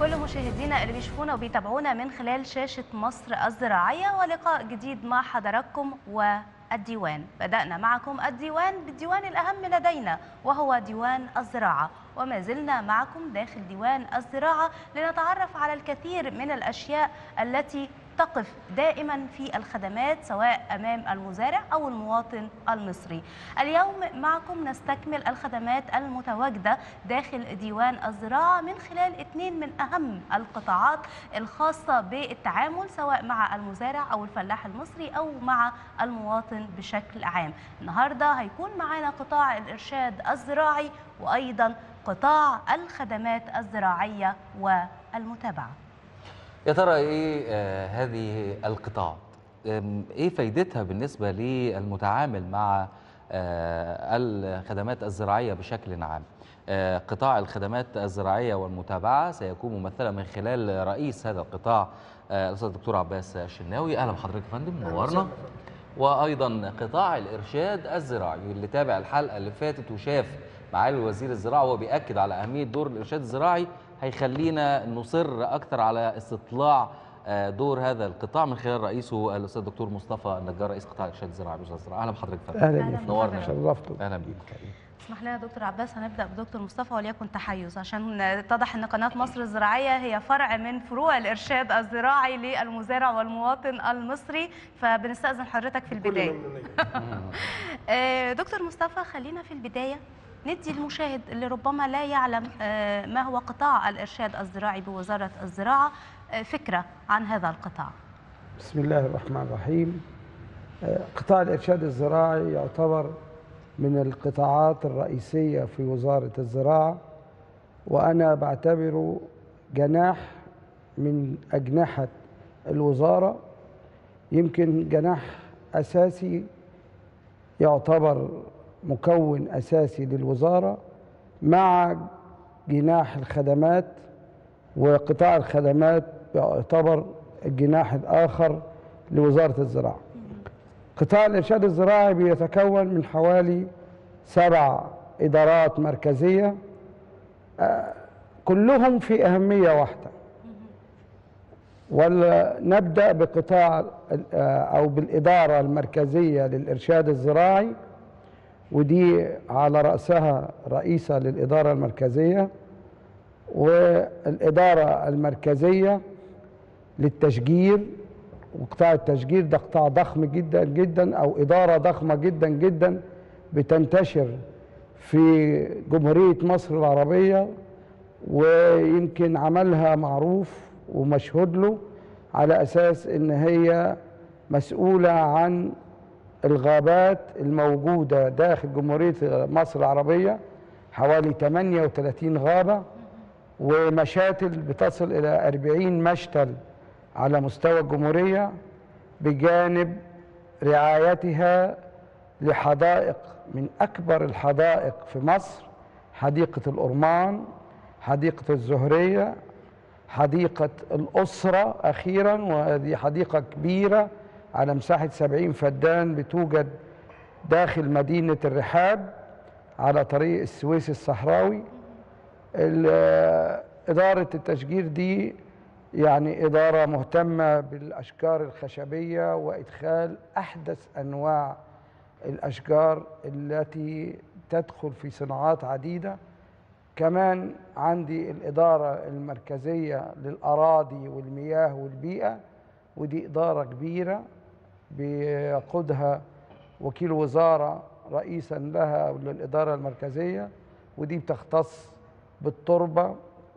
كل مشاهدينا اللي بيشوفونا وبيتابعونا من خلال شاشة مصر الزراعية ولقاء جديد مع حضراتكم والديوان بدأنا معكم الديوان بالديوان الأهم لدينا وهو ديوان الزراعة وما زلنا معكم داخل ديوان الزراعة لنتعرف على الكثير من الأشياء التي تقف دائما في الخدمات سواء امام المزارع او المواطن المصري. اليوم معكم نستكمل الخدمات المتواجده داخل ديوان الزراعه من خلال اثنين من اهم القطاعات الخاصه بالتعامل سواء مع المزارع او الفلاح المصري او مع المواطن بشكل عام. النهارده هيكون معانا قطاع الارشاد الزراعي وايضا قطاع الخدمات الزراعيه والمتابعه. يا ترى ايه آه هذه القطاعات آم، ايه فايدتها بالنسبه للمتعامل مع آه الخدمات الزراعيه بشكل عام آه قطاع الخدمات الزراعيه والمتابعه سيكون ممثلا من خلال رئيس هذا القطاع آه، الاستاذ الدكتور عباس الشناوي اهلا بحضرتك يا فندم نورنا وايضا قطاع الارشاد الزراعي اللي تابع الحلقه اللي فاتت وشاف معالي وزير الزراعه وهو بياكد على اهميه دور الارشاد الزراعي هيخلينا نصر اكثر على استطلاع آه، دور هذا القطاع من خلال رئيسه الاستاذ الدكتور مصطفى النجار رئيس قطاع الارشاد الزراعي بوزاره الزراعه اهلا بحضرتك يا فندم اهلا أهلاً يا بك. نورنا شرفتوا اهلا بيك اسمح لنا يا دكتور عباس هنبدا بدكتور مصطفى وليكن تحيز عشان اتضح ان قناه مصر الزراعيه هي فرع من فروع الارشاد الزراعي للمزارع والمواطن المصري فبنستاذن حضرتك في البدايه آه، دكتور مصطفى خلينا في البدايه ندي المشاهد اللي ربما لا يعلم آه، ما هو قطاع الارشاد الزراعي بوزاره الزراعه آه، فكره عن هذا القطاع بسم الله الرحمن الرحيم آه، قطاع الإرشاد الزراعي يعتبر من القطاعات الرئيسية في وزارة الزراعة وأنا بعتبره جناح من أجنحة الوزارة يمكن جناح أساسي يعتبر مكون أساسي للوزارة مع جناح الخدمات وقطاع الخدمات يعتبر الجناح الآخر لوزارة الزراعة قطاع الإرشاد الزراعي بيتكون من حوالي سبع إدارات مركزية آه، كلهم في أهمية واحدة ونبدأ بقطاع ال- آه، أو بالإدارة المركزية للإرشاد الزراعي ودي على رأسها رئيسة للإدارة المركزية والإدارة المركزية للتشجير وقطاع التشجير ده قطاع ضخم جدا جدا أو إدارة ضخمة جدا جدا بتنتشر في جمهورية مصر العربية ويمكن عملها معروف ومشهود له على أساس إن هي مسؤولة عن الغابات الموجودة داخل جمهورية مصر العربية حوالي 38 غابة ومشاتل بتصل إلى 40 مشتل على مستوى الجمهورية بجانب رعايتها لحدائق من أكبر الحدائق في مصر حديقة الأرمان حديقة الزهرية حديقة الأسرة أخيرا وهذه حديقة كبيرة على مساحة 70 فدان بتوجد داخل مدينة الرحاب على طريق السويس الصحراوي ال- إدارة التشجير دي يعني إدارة مهتمة بالأشجار الخشبية وإدخال أحدث أنواع الأشجار التي تدخل في صناعات عديدة كمان عندي الإدارة المركزية للأراضي والمياه والبيئة ودي إدارة كبيرة بيقودها وكيل وزارة رئيسا لها للإدارة المركزية ودي بتختص بالتربة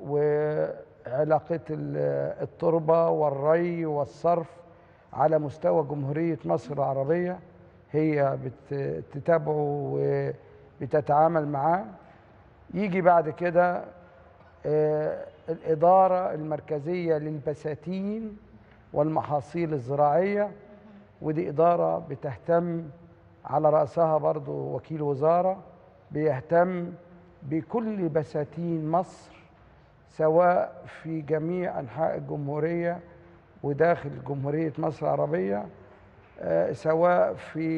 وعلاقة ال- التربة والري والصرف على مستوى جمهورية مصر العربية هي بت- بتتابعه وبتتعامل معاه يجي بعد كده آه، الإدارة المركزية للبساتين والمحاصيل الزراعية ودي إدارة بتهتم على رأسها برضو وكيل وزارة بيهتم بكل بساتين مصر سواء في جميع أنحاء الجمهورية وداخل جمهورية مصر العربية آه، سواء في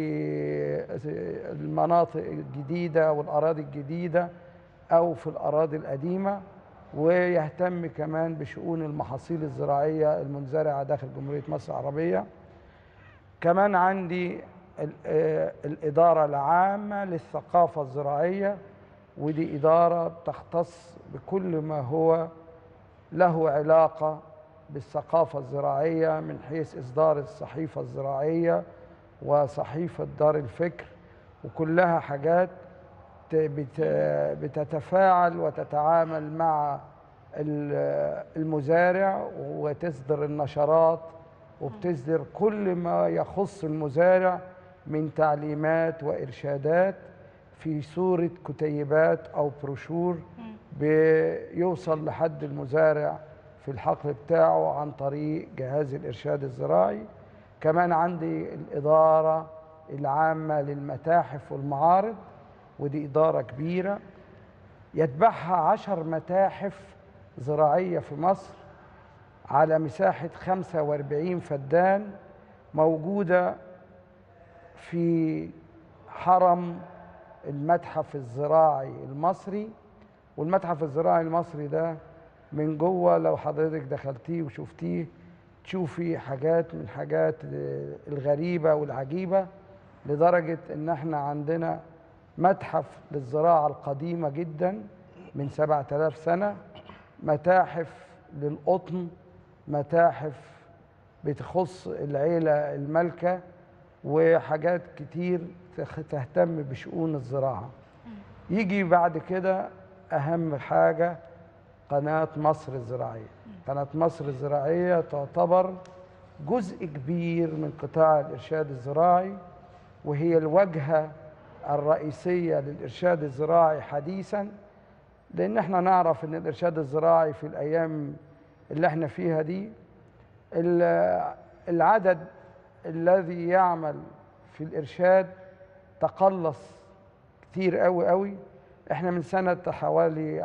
المناطق الجديدة والأراضي الجديدة أو في الأراضي القديمة ويهتم كمان بشؤون المحاصيل الزراعية المنزرعة داخل جمهورية مصر العربية كمان عندي ال- آه، الإدارة العامة للثقافة الزراعية ودي إدارة بتختص بكل ما هو له علاقة بالثقافة الزراعية من حيث إصدار الصحيفة الزراعية وصحيفة دار الفكر وكلها حاجات ت- بت- بتتفاعل وتتعامل مع ال- المزارع وتصدر النشرات وبتصدر كل ما يخص المزارع من تعليمات وإرشادات في صورة كتيبات أو بروشور بيوصل لحد المزارع في الحقل بتاعه عن طريق جهاز الإرشاد الزراعي كمان عندي الإدارة العامة للمتاحف والمعارض ودي إدارة كبيرة يتبعها عشر متاحف زراعية في مصر على مساحة 45 فدان موجودة في حرم المتحف الزراعي المصري والمتحف الزراعي المصري ده من جوه لو حضرتك دخلتيه وشفتيه تشوفي حاجات من حاجات الغريبة والعجيبة لدرجة ان احنا عندنا متحف للزراعة القديمة جدا من 7000 سنة متاحف للقطن متاحف بتخص العيلة المالكة وحاجات كتير تخ- تهتم بشؤون الزراعة يجي بعد كده أهم حاجة قناة مصر الزراعية قناة مصر الزراعية تعتبر جزء كبير من قطاع الإرشاد الزراعي وهي الواجهة الرئيسية للإرشاد الزراعي حديثا لأن احنا نعرف أن الإرشاد الزراعي في الأيام اللي احنا فيها دي ال- العدد الذي يعمل في الإرشاد تقلص كتير قوي قوي احنا من سنة حوالي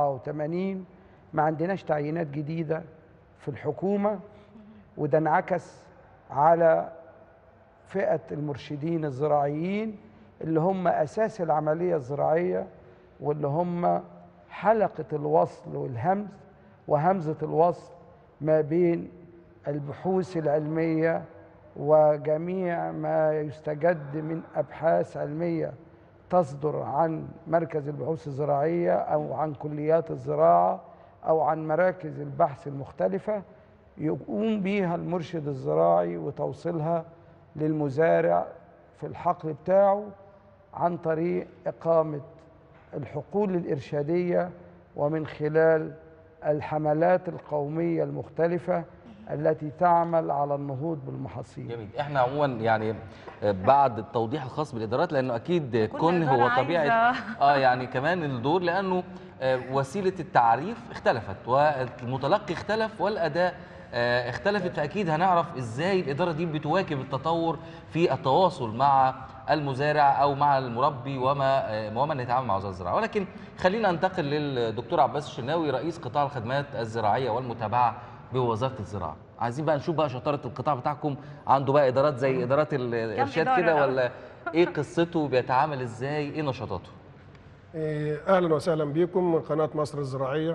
84 ما عندناش تعيينات جديدة في الحكومة وده انعكس على فئة المرشدين الزراعيين اللي هم أساس العملية الزراعية واللي هم حلقة الوصل والهمز وهمزة الوصل ما بين البحوث العلمية وجميع ما يستجد من أبحاث علمية تصدر عن مركز البحوث الزراعية أو عن كليات الزراعة أو عن مراكز البحث المختلفة يقوم بيها المرشد الزراعي وتوصيلها للمزارع في الحقل بتاعه عن طريق إقامة الحقول الإرشادية ومن خلال الحملات القومية المختلفة التي تعمل على النهوض بالمحاصيل جميل احنا عموما يعني آه، بعد التوضيح الخاص بالادارات لانه اكيد كون هو إدارة طبيعه عايزة. اه يعني كمان الدور لانه آه، وسيله التعريف اختلفت والمتلقي اختلف والاداء آه، اختلفت فاكيد هنعرف ازاي الاداره دي بتواكب التطور في التواصل مع المزارع او مع المربي وما آه، ومن يتعامل مع وزاره الزراعه ولكن خلينا ننتقل للدكتور عباس الشناوي رئيس قطاع الخدمات الزراعيه والمتابعه بوزاره الزراعه عايزين بقى نشوف بقى شطاره القطاع بتاعكم عنده بقى ادارات زي ادارات الارشاد إدارة كده الأول؟ ولا ايه قصته بيتعامل ازاي ايه نشاطاته إيه، اهلا وسهلا بكم من قناه مصر الزراعيه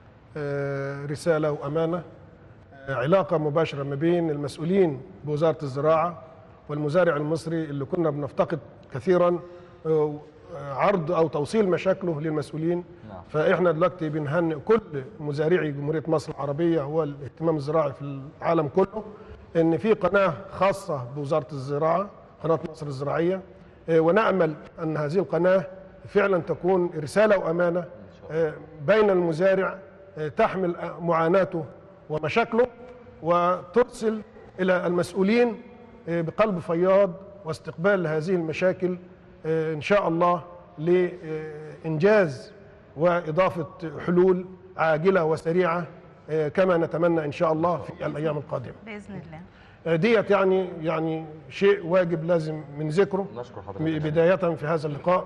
آه، رساله وامانه آه، علاقه مباشره ما بين المسؤولين بوزاره الزراعه والمزارع المصري اللي كنا بنفتقد كثيرا آه، عرض او توصيل مشاكله للمسؤولين نعم. فاحنا دلوقتي بنهنئ كل مزارعي جمهوريه مصر العربيه والاهتمام الزراعي في العالم كله ان في قناه خاصه بوزاره الزراعه قناه مصر الزراعيه آه، ونامل ان هذه القناه فعلا تكون رساله وامانه آه، بين المزارع آه، تحمل آه، معاناته ومشاكله وترسل الى المسؤولين آه، بقلب فياض واستقبال هذه المشاكل آه، ان شاء الله لانجاز واضافه حلول عاجله وسريعه آه، كما نتمنى ان شاء الله في الايام القادمه. باذن الله آه، ديت يعني يعني شيء واجب لازم من ذكره نشكر حضرتك بدايه في هذا اللقاء.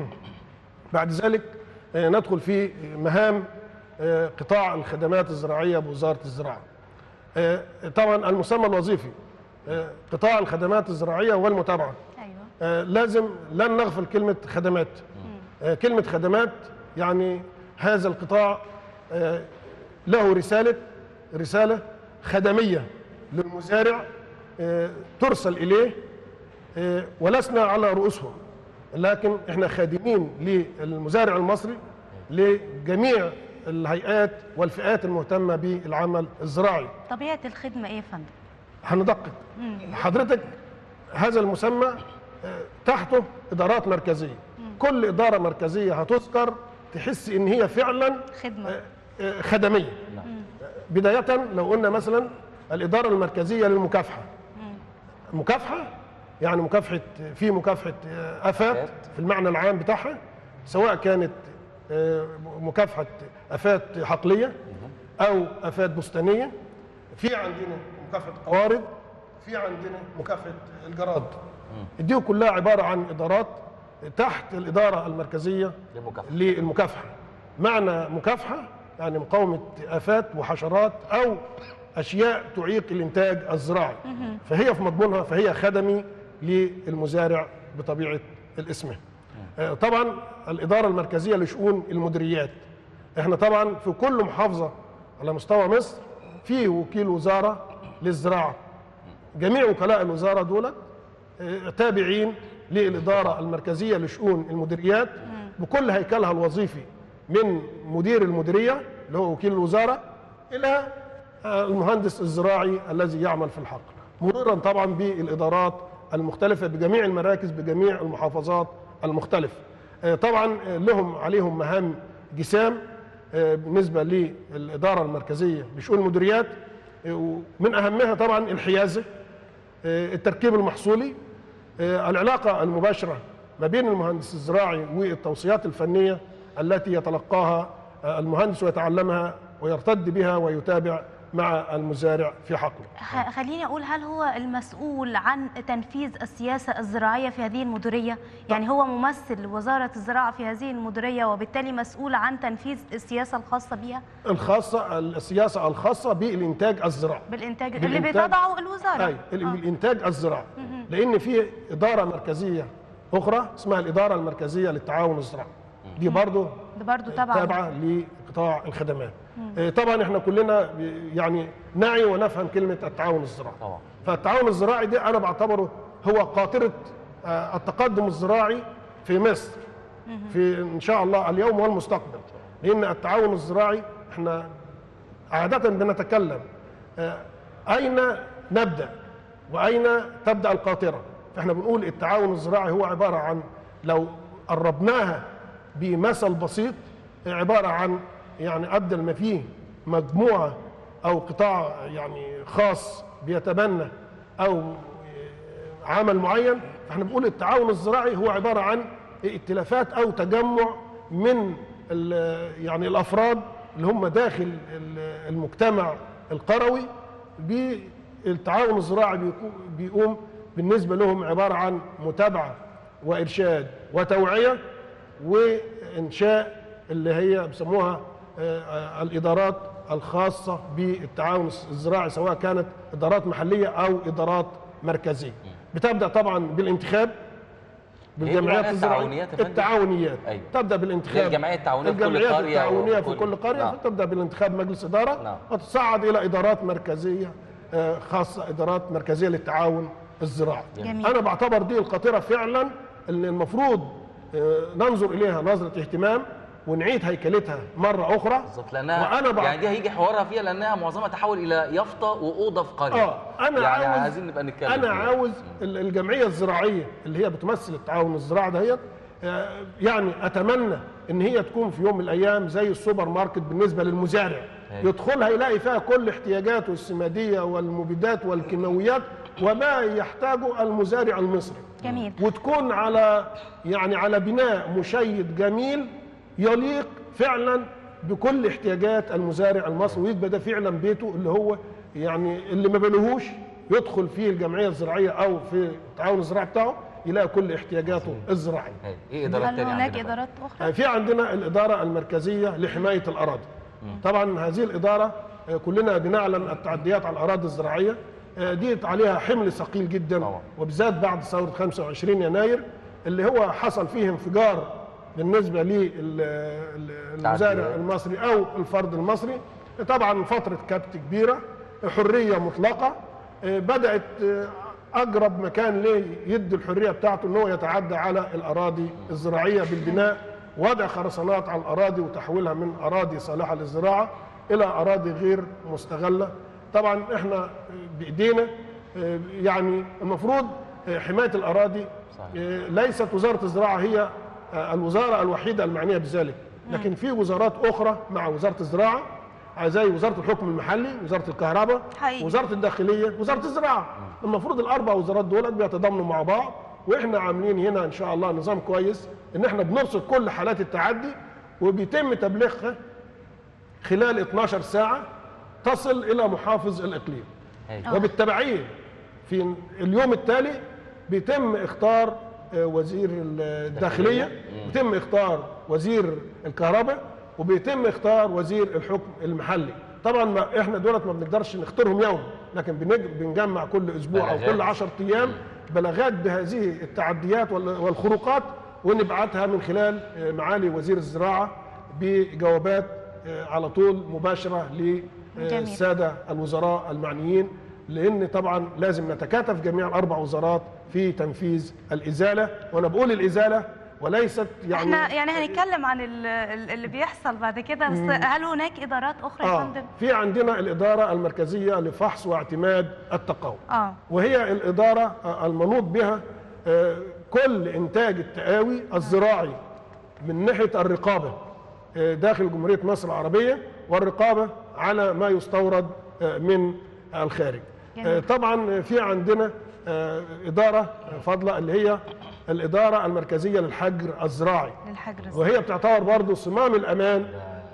بعد ذلك آه، ندخل في مهام آه، قطاع الخدمات الزراعيه بوزاره الزراعه. آه، طبعا المسمى الوظيفي آه، قطاع الخدمات الزراعيه والمتابعه. ايوه آه، لازم لن نغفل كلمة خدمات آه، كلمة خدمات يعني هذا القطاع آه، له رسالة رسالة خدمية للمزارع آه، ترسل إليه آه، ولسنا على رؤوسهم لكن احنا خادمين للمزارع المصري لجميع الهيئات والفئات المهتمة بالعمل الزراعي طبيعه الخدمه ايه يا فندم هندقق حضرتك هذا المسمى آه، تحته ادارات مركزيه كل اداره مركزيه هتذكر تحس ان هي فعلا خدمه آه، آه، خدميه نعم. بدايه لو قلنا مثلا الاداره المركزيه للمكافحه مكافحه يعني مكافحه في مكافحه آه، افات آفات. في المعنى العام بتاعها سواء كانت آه، مكافحه افات حقليه او افات بستانيه في عندنا مكافحه قوارض في عندنا مكافحه الجراد دي كلها عباره عن ادارات تحت الاداره المركزيه للمكافحة. للمكافحه معنى مكافحه يعني مقاومه افات وحشرات او اشياء تعيق الانتاج الزراعي فهي في مضمونها فهي خدمي للمزارع بطبيعه الاسم آه، طبعا الاداره المركزيه لشؤون المديريات احنا طبعا في كل محافظه على مستوى مصر في وكيل وزاره للزراعه جميع وكلاء الوزاره دولت آه، تابعين للاداره المركزيه لشؤون المديريات بكل هيكلها الوظيفي من مدير المديريه اللي هو وكيل الوزاره الى آه، المهندس الزراعي الذي يعمل في الحقل مرورا طبعا بالادارات المختلفه بجميع المراكز بجميع المحافظات المختلفه آه، طبعا آه، لهم عليهم مهام جسام آه، بالنسبه للاداره المركزيه لشؤون المديريات آه، ومن اهمها طبعا الحيازه آه، التركيب المحصولي آه، العلاقة المباشرة ما بين المهندس الزراعي والتوصيات الفنية التي يتلقاها آه، المهندس ويتعلمها ويرتد بها ويتابع مع المزارع في حقله خ- خليني اقول هل هو المسؤول عن تنفيذ السياسه الزراعيه في هذه المديريه يعني هو ممثل وزاره الزراعه في هذه المديريه وبالتالي مسؤول عن تنفيذ السياسه الخاصه بها الخاصة السياسة الخاصة بالإنتاج الزراعي بالانتاج اللي بالإنتاج. بتضعه الوزاره أي آه. بالإنتاج الزراعي لأن في إدارة مركزية أخرى اسمها الإدارة المركزية للتعاون الزراعي دي برضو ده برضو طبعا تابعه لقطاع الخدمات آه، طبعا احنا كلنا يعني نعي ونفهم كلمه التعاون الزراعي طبعا. فالتعاون الزراعي ده انا بعتبره هو قاطره آه، التقدم الزراعي في مصر في ان شاء الله اليوم والمستقبل لان التعاون الزراعي احنا عاده بنتكلم آه، اين نبدا واين تبدا القاطره فاحنا بنقول التعاون الزراعي هو عباره عن لو قربناها بمثل بسيط عباره عن يعني ابدل ما فيه مجموعه او قطاع يعني خاص بيتبنى او عمل معين فاحنا بنقول التعاون الزراعي هو عباره عن ائتلافات او تجمع من ال- يعني الافراد اللي هم داخل ال- المجتمع القروي بالتعاون الزراعي بيكو- بيقوم بالنسبه لهم عباره عن متابعه وارشاد وتوعيه وانشاء اللي هي بيسموها آه، آه، الادارات الخاصه بالتعاون الزراعي سواء كانت ادارات محليه او ادارات مركزيه بتبدا طبعا بالانتخاب بالجمعيات معناها الزراعيه التعاونيات يا فندم؟ التعاونيات أيوة. تبدا بالانتخاب هي الجمعية التعاونية في كل الجمعيات قرية التعاونيه في وكل- كل قريه نعم. فتبدا بالانتخاب مجلس اداره نعم. وتصعد الى ادارات مركزيه آه، خاصه ادارات مركزيه للتعاون الزراعي جميل. انا بعتبر دي القاطره فعلا اللي المفروض آه، ننظر اليها نظره اهتمام ونعيد هيكلتها مره اخرى بالظبط لانها وانا بعت... يعني دي هيجي حوارها فيها لانها معظمها تحول الى يافطه واوضه في قريه اه انا يعني عاوز عايزين نبقى نتكلم انا فيها. عاوز ال- الجمعيه الزراعيه اللي هي بتمثل التعاون الزراعي دهيت آه، يعني اتمنى ان هي تكون في يوم من الايام زي السوبر ماركت بالنسبه للمزارع أيوة. يدخلها يلاقي فيها كل احتياجاته السماديه والمبيدات والكيماويات وما يحتاجه المزارع المصري جميل وتكون على يعني على بناء مشيد جميل يليق فعلا بكل احتياجات المزارع المصري ويبقى ده فعلا بيته اللي هو يعني اللي ما بلهوش يدخل فيه الجمعيه الزراعيه او في التعاون الزراعي بتاعه يلاقي كل احتياجاته الزراعيه. أيوة. ايه ادارات هل تانية هناك عندنا بقى؟ ادارات اخرى في عندنا الإدارة المركزية لحماية الأراضي طبعا هذه الإدارة آه، كلنا بنعلم التعديات على الأراضي الزراعية آه، دي عليها حمل ثقيل جدا طبعا. وبالذات بعد ثورة 25 يناير اللي هو حصل فيه انفجار بالنسبه للمزارع تعديات. المصري او الفرد المصري طبعا فتره كبت كبيره حريه مطلقه آه، بدات آه، اقرب مكان ليه يدي الحريه بتاعته ان هو يتعدى على الاراضي الزراعيه بالبناء وضع خرسانات على الاراضي وتحويلها من اراضي صالحه للزراعه الى اراضي غير مستغله طبعا احنا بايدينا آه، يعني المفروض آه، حمايه الاراضي صحيح. آه، ليست وزاره الزراعه هي آه، الوزاره الوحيده المعنيه بذلك لكن في وزارات اخرى مع وزاره الزراعه آه، زي وزاره الحكم المحلي وزاره الكهرباء حقيقي. وزاره الداخليه وزاره الزراعه المفروض الاربع وزارات دول بيتضامنوا مع بعض واحنا عاملين هنا ان شاء الله نظام كويس ان احنا بنرصد كل حالات التعدي وبيتم تبليغها خلال 12 ساعه تصل الى محافظ الاقليم هاي. وبالتبعيه في اليوم التالي بيتم اختار آه، وزير الداخليه بيتم اختار وزير الكهرباء وبيتم اختار وزير الحكم المحلي طبعا ما احنا دولت ما بنقدرش نختارهم يوم لكن بنج- بنجمع كل اسبوع او بلاغات. كل 10 ايام بلاغات بهذه التعديات وال- والخروقات ونبعتها من خلال آه، معالي وزير الزراعه بجوابات آه، على طول مباشره جميل. للساده الوزراء المعنيين لان طبعا لازم نتكاتف جميع الاربع وزارات في تنفيذ الازاله وانا بقول الازاله وليست يعني احنا يعني هنتكلم عن ال- ال- اللي بيحصل بعد كده بس هل هناك ادارات اخرى يا اه فندم؟ في عندنا الاداره المركزيه لفحص واعتماد التقاوم اه وهي الإدارة المنوط بها آه، كل إنتاج التقاوي الزراعي من ناحية الرقابة آه، داخل جمهورية مصر العربية والرقابة على ما يستورد آه، من الخارج جميل. آه، طبعا في عندنا آه، إدارة فاضلة اللي هي الإدارة المركزية للحجر الزراعي للحجر الزراعي. وهي بتعتبر برضه صمام الامان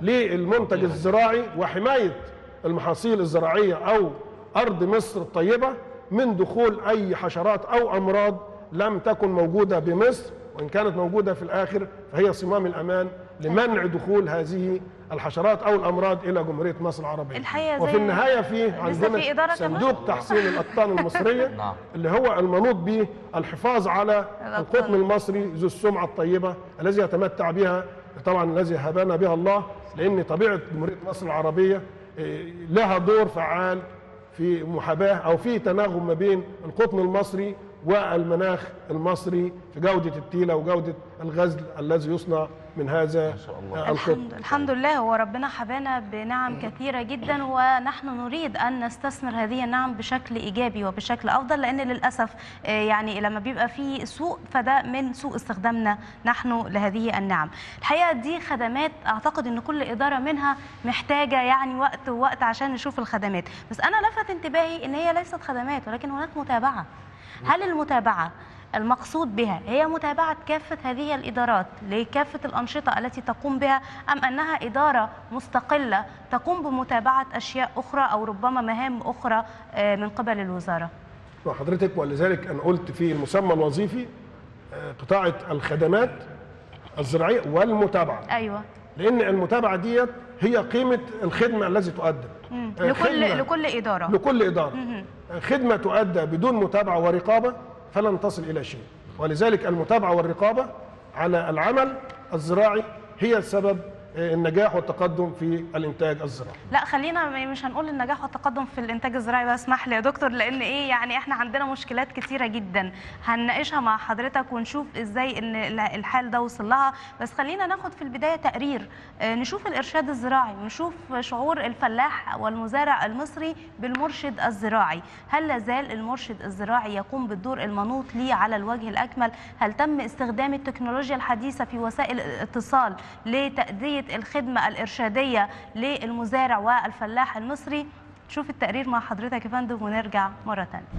للمنتج الزراعي وحمايه المحاصيل الزراعيه او ارض مصر الطيبه من دخول اي حشرات او امراض لم تكن موجوده بمصر وان كانت موجوده في الاخر فهي صمام الامان لمنع دخول هذه الحشرات او الامراض الى جمهوريه مصر العربيه الحقيقة وفي زي- النهايه في لسه عندنا في إدارة كمان؟ صندوق تحسين الاقطان المصريه نعم. اللي هو المنوط به الحفاظ على الأقطان. القطن المصري ذو السمعة الطيبة الذي يتمتع بها طبعا الذي هبانا بها الله لأن طبيعة جمهورية مصر العربية إيه، لها دور فعال في محاباة أو في تناغم ما بين القطن المصري والمناخ المصري في جودة التيلة وجودة الغزل الذي يصنع من هذا شاء الله. آه، القطن الحمد, الحمد لله هو ربنا حبانا بنعم كثيرة جدا ونحن نريد أن نستثمر هذه النعم بشكل إيجابي وبشكل أفضل لأن للأسف آه، يعني لما بيبقى في سوء فده من سوء استخدامنا نحن لهذه النعم الحقيقة دي خدمات أعتقد أن كل إدارة منها محتاجة يعني وقت ووقت عشان نشوف الخدمات بس أنا لفت انتباهي أن هي ليست خدمات ولكن هناك متابعة هل المتابعة المقصود بها هي متابعة كافة هذه الإدارات لكافة الأنشطة التي تقوم بها أم أنها إدارة مستقلة تقوم بمتابعة أشياء أخرى أو ربما مهام أخرى آه، من قبل الوزارة وحضرتك ولذلك أنا قلت في المسمى الوظيفي آه، قطاع الخدمات الزراعية والمتابعة أيوة لان المتابعه ديت هي قيمه الخدمه التي تؤدى مم. آه، لكل خدمة لكل إدارة لكل اداره آه، خدمه تؤدى بدون متابعه ورقابه فلن تصل الى شيء ولذلك المتابعه والرقابه على العمل الزراعي هي سبب آه، النجاح والتقدم في الانتاج الزراعي لا خلينا مش هنقول النجاح والتقدم في الانتاج الزراعي بس اسمح لي يا دكتور لان ايه يعني احنا عندنا مشكلات كتيره جدا هنناقشها مع حضرتك ونشوف ازاي ان ال- الحال ده وصل لها بس خلينا ناخد في البدايه تقرير آه، نشوف الارشاد الزراعي ونشوف شعور الفلاح والمزارع المصري بالمرشد الزراعي هل لازال المرشد الزراعي يقوم بالدور المنوط ليه على الوجه الاكمل هل تم استخدام التكنولوجيا الحديثه في وسائل الاتصال لتاديه الخدمه الارشاديه للمزارع والفلاح المصري شوف التقرير مع حضرتك يا فندم ونرجع مره ثانيه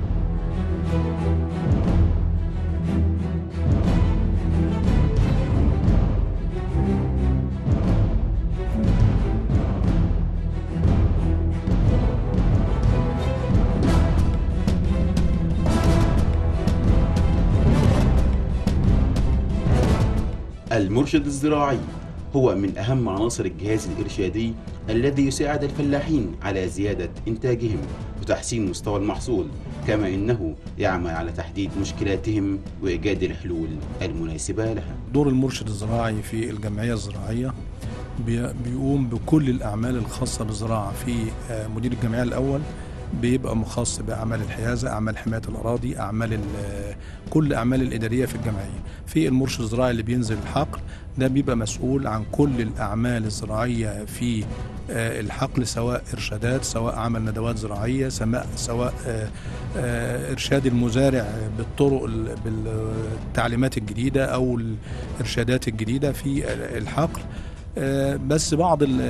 المرشد الزراعي هو من أهم عناصر الجهاز الإرشادي الذي يساعد الفلاحين على زيادة إنتاجهم وتحسين مستوى المحصول كما إنه يعمل على تحديد مشكلاتهم وإيجاد الحلول المناسبة لها دور المرشد الزراعي في الجمعية الزراعية بي- بيقوم بكل الأعمال الخاصة بالزراعة في آه، مدير الجمعية الأول بيبقى مخصص بأعمال الحيازة أعمال حماية الأراضي أعمال ال- كل الأعمال الإدارية في الجمعية في المرشد الزراعي اللي بينزل الحقل ده بيبقى مسؤول عن كل الأعمال الزراعية في آه، الحقل سواء إرشادات سواء عمل ندوات زراعية سواء سواء آه، آه، إرشاد المزارع بالطرق ال- بالتعليمات الجديدة أو الإرشادات الجديدة في الحقل آه، بس بعض ال-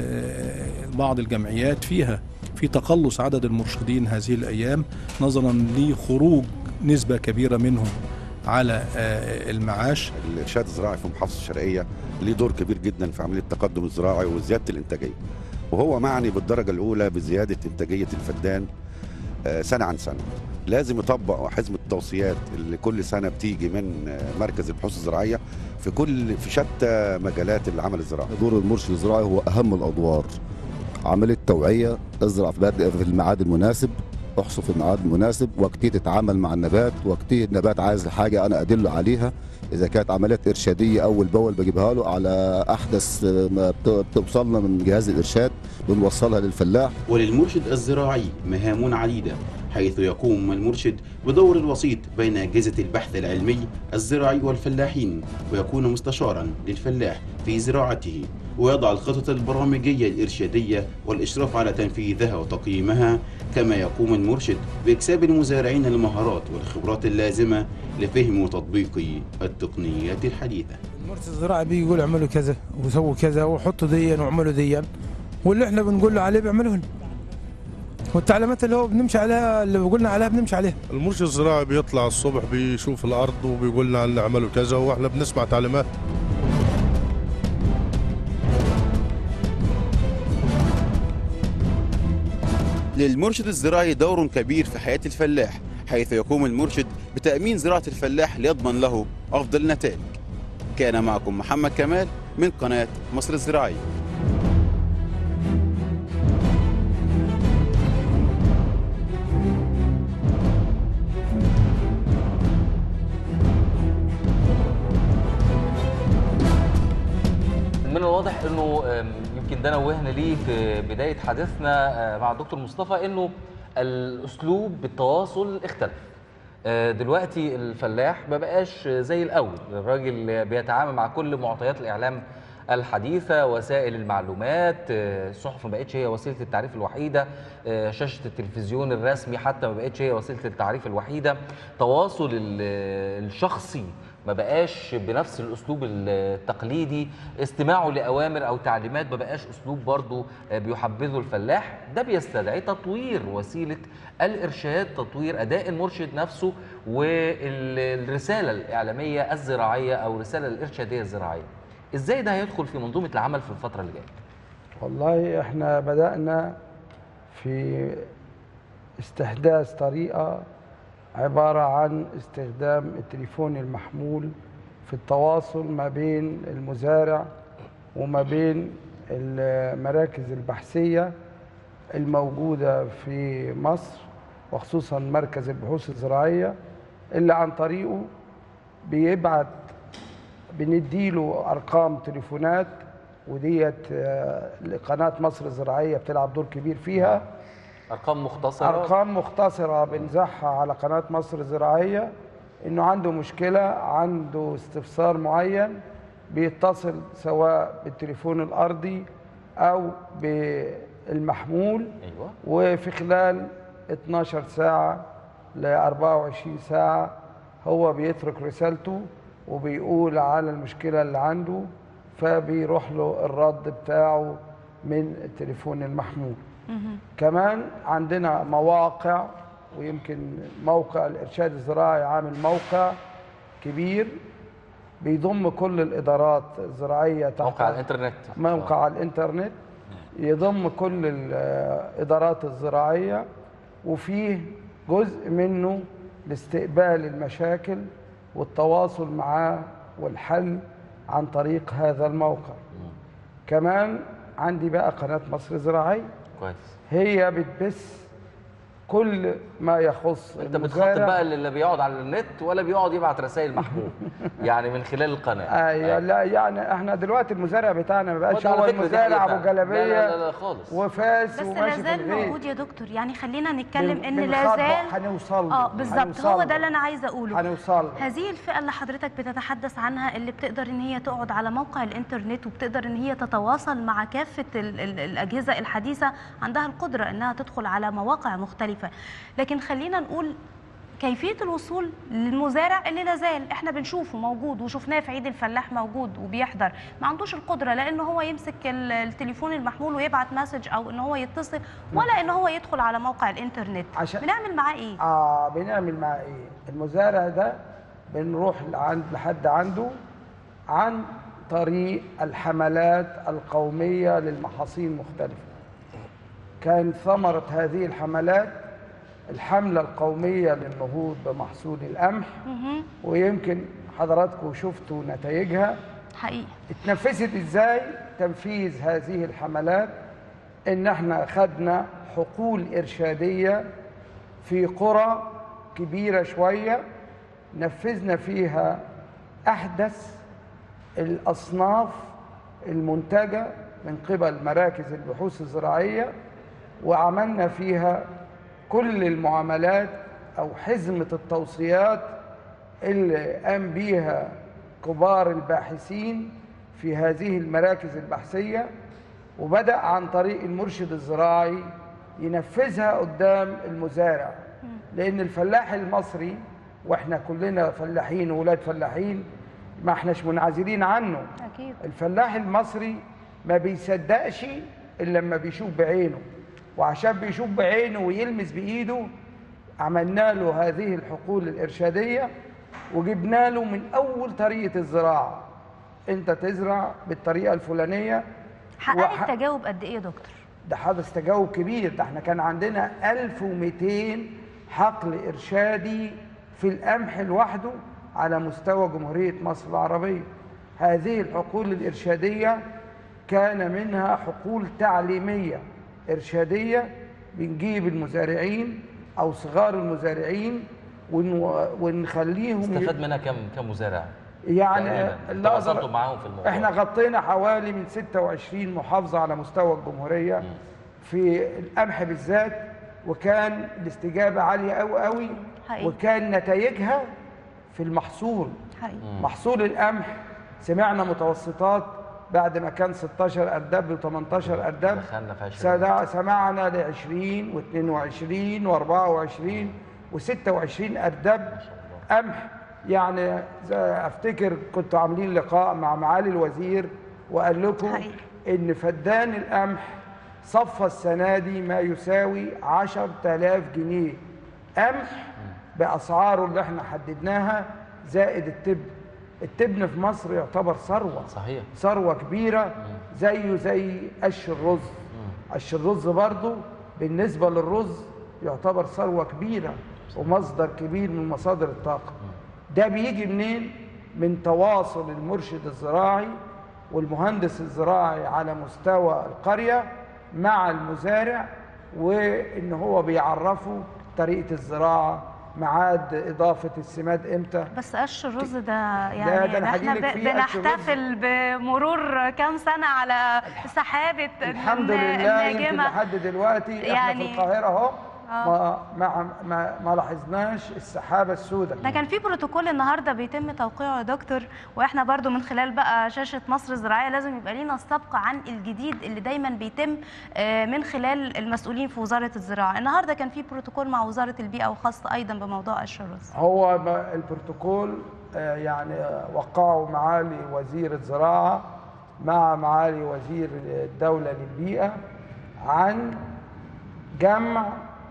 ال- بعض الجمعيات فيها في تقلص عدد المرشدين هذه الأيام نظرا لخروج نسبة كبيرة منهم على آه، المعاش الارشاد الزراعي في محافظه الشرقيه ليه دور كبير جدا في عمليه التقدم الزراعي وزياده الانتاجيه وهو معني بالدرجه الاولى بزياده انتاجيه الفدان آه، سنه عن سنه لازم يطبق حزمه التوصيات اللي كل سنه بتيجي من آه، مركز البحوث الزراعيه في كل في شتى مجالات العمل الزراعي دور المرشد الزراعي هو أهم الأدوار عملية توعية ازرع في بعد- في الميعاد المناسب احصر في الميعاد المناسب وقتيه تتعامل مع النبات وقتيه النبات عايز حاجة أنا أدله عليها إذا كانت عمليات إرشادية أول بأول بجيبها له على أحدث ما بت- بتوصلنا من جهاز الإرشاد بنوصلها للفلاح وللمرشد الزراعي مهام عديدة حيث يقوم المرشد بدور الوسيط بين أجهزة البحث العلمي الزراعي والفلاحين ويكون مستشارا للفلاح في زراعته ويضع الخطط البرامجية الإرشادية والإشراف على تنفيذها وتقييمها كما يقوم المرشد بإكساب المزارعين المهارات والخبرات اللازمة لفهم وتطبيق التقنيات الحديثة المرشد الزراعي بيجي يقول اعملوا كذا وسووا كذا وحطوا ديا واعملوا ديا واللي احنا بنقول له عليه بيعملوه والتعليمات اللي هو بنمشي عليها اللي بيقولنا عليها بنمشي عليها المرشد الزراعي بيطلع الصبح بيشوف الارض وبيقول لنا نعمله كذا واحنا بنسمع تعليمات للمرشد الزراعي دور كبير في حياة الفلاح حيث يقوم المرشد بتأمين زراعة الفلاح ليضمن له أفضل النتائج كان معكم محمد كمال من قناة مصر الزراعية من الواضح انه آم، يمكن ده نوهنا ليه في بدايه حديثنا آه، مع الدكتور مصطفى انه الاسلوب بالتواصل اختلف آه، دلوقتي الفلاح ما بقاش زي الاول الراجل بيتعامل مع كل معطيات الاعلام الحديثه وسائل المعلومات آه، الصحف ما بقتش هي وسيله التعريف الوحيده آه، شاشه التلفزيون الرسمي حتى ما بقتش هي وسيله التعريف الوحيده تواصل ال- الشخصي ما بقاش بنفس الاسلوب التقليدي استماعه لاوامر او تعليمات ما بقاش اسلوب برضه بيحبذه الفلاح ده بيستدعي تطوير وسيله الارشاد تطوير اداء المرشد نفسه والرساله الاعلاميه الزراعيه او الرساله الارشاديه الزراعيه ازاي ده هيدخل في منظومه العمل في الفتره اللي جايه والله احنا بدأنا في استحداث طريقة عبارة عن استخدام التليفون المحمول في التواصل ما بين المزارع وما بين المراكز البحثية الموجودة في مصر وخصوصا مركز البحوث الزراعية اللي عن طريقه بيبعت بنديله ارقام تليفونات وديت آه، قناه مصر الزراعيه بتلعب دور كبير فيها ارقام مختصره ارقام مختصره بنزعها على قناه مصر الزراعيه انه عنده مشكله عنده استفسار معين بيتصل سواء بالتليفون الارضي او بالمحمول ايوه وفي خلال 12 ساعة ل 24 ساعة هو بيترك رسالته وبيقول على المشكلة اللي عنده فبيروح له الرد بتاعه من التليفون المحمول كمان عندنا مواقع ويمكن موقع الإرشاد الزراعي عامل موقع كبير بيضم كل الإدارات الزراعية تحت موقع الانترنت موقع على الانترنت يضم كل الادارات الزراعيه وفيه جزء منه لاستقبال المشاكل والتواصل معاه والحل عن طريق هذا الموقع كمان عندي بقى قناه مصر زراعيه كويس هي بتبث كل ما يخص انت بتخاطب المزارع. بقى اللي لا بيقعد على النت ولا بيقعد يبعت رسائل محبوب يعني من خلال القناه ايوه لا يعني احنا دلوقتي المزارع بتاعنا ما بقاش وده على هو فكرة دي المزارع حقيقة ابو فعلا. جلابيه لا لا لا, لا خالص وفاس بس وماشي في لازال الغيط موجود يا دكتور يعني خلينا نتكلم بن- ان بنخبط، لازال هنوصل له، اه بالظبط هنوصل هو له. ده اللي انا عايزه اقوله هنوصل له. هذه الفئه اللي حضرتك بتتحدث عنها اللي بتقدر ان هي تقعد على موقع الانترنت وبتقدر ان هي تتواصل مع كافه ال ال الاجهزه الحديثه عندها القدره انها تدخل على مواقع مختلفه لكن خلينا نقول كيفيه الوصول للمزارع اللي لازال احنا بنشوفه موجود وشفناه في عيد الفلاح موجود وبيحضر ما عندوش القدره لا ان هو يمسك ال- التليفون المحمول ويبعت مسج او ان هو يتصل ولا ان هو يدخل على موقع الانترنت عشان- بنعمل معاه ايه اه بنعمل معاه ايه المزارع ده بنروح لعند لحد عنده عن طريق الحملات القوميه للمحاصيل المختلفه كان ثمره هذه الحملات الحمله القوميه للنهوض بمحصول القمح مهم. ويمكن حضراتكم شفتوا نتائجها حقيقي اتنفذت ازاي تنفيذ هذه الحملات ان احنا خدنا حقول ارشاديه في قرى كبيره شويه نفذنا فيها احدث الاصناف المنتجه من قبل مراكز البحوث الزراعيه وعملنا فيها كل المعاملات او حزمه التوصيات اللي قام بيها كبار الباحثين في هذه المراكز البحثيه وبدا عن طريق المرشد الزراعي ينفذها قدام المزارع لان الفلاح المصري واحنا كلنا فلاحين وولاد فلاحين ما احناش منعزلين عنه اكيد الفلاح المصري ما بيصدقش الا لما بيشوف بعينه وعشان بيشوف بعينه ويلمس بايده عملنا له هذه الحقول الارشاديه وجبنا له من اول طريقه الزراعه انت تزرع بالطريقه الفلانيه حققت وح- تجاوب قد ايه يا دكتور ده حدث تجاوب كبير ده احنا كان عندنا 1200 حقل إرشادي في القمح لوحده على مستوى جمهورية مصر العربية هذه الحقول الإرشادية كان منها حقول تعليمية إرشادية بنجيب المزارعين أو صغار المزارعين ون- ونخليهم استفاد منها كم كم مزارع يعني تقريباً. اللي أقدر- تواصلتوا معاهم في الموضوع احنا غطينا حوالي من 26 محافظة على مستوى الجمهورية في القمح بالذات وكان الاستجابة عالية قوي قوي حقيقي. وكان نتائجها في المحصول حقيقي محصول القمح سمعنا متوسطات بعد ما كان 16 أرداب ل 18 أرداب دخلنا في 20 سدا- سمعنا ل 20 و22 و24 و26 أرداب قمح يعني زي افتكر كنتوا عاملين لقاء مع معالي الوزير وقال لكم حقيقي. ان فدان القمح صفى السنه دي ما يساوي 10000 جنيه قمح باسعاره اللي احنا حددناها زائد التبن التبن في مصر يعتبر ثروه صحيح ثروه كبيره زيه زي قش الرز قش الرز برضه بالنسبه للرز يعتبر ثروه كبيره ومصدر كبير من مصادر الطاقه ده بيجي منين من تواصل المرشد الزراعي والمهندس الزراعي على مستوى القريه مع المزارع وان هو بيعرفه طريقه الزراعه ميعاد اضافه السماد امتى بس قش الرز ده يعني ده أنا احنا هجيلك ب- فيه قش الرز. بنحتفل بمرور كام سنه على سحابه الحمد الن- لله يمكن الناجمه لحد دلوقتي احنا يعني- في القاهره اهو آه. ما ما ما, ما لاحظناش السحابه السوداء ده كان في بروتوكول النهارده بيتم توقيعه يا دكتور واحنا برضو من خلال بقى شاشه مصر الزراعيه لازم يبقى لينا السبق عن الجديد اللي دايما بيتم آه، من خلال المسؤولين في وزاره الزراعه النهارده كان في بروتوكول مع وزاره البيئه وخاص ايضا بموضوع قش الرز هو ما- البروتوكول آه، يعني آه، وقعه معالي وزير الزراعه مع معالي وزير الدوله للبيئه عن جمع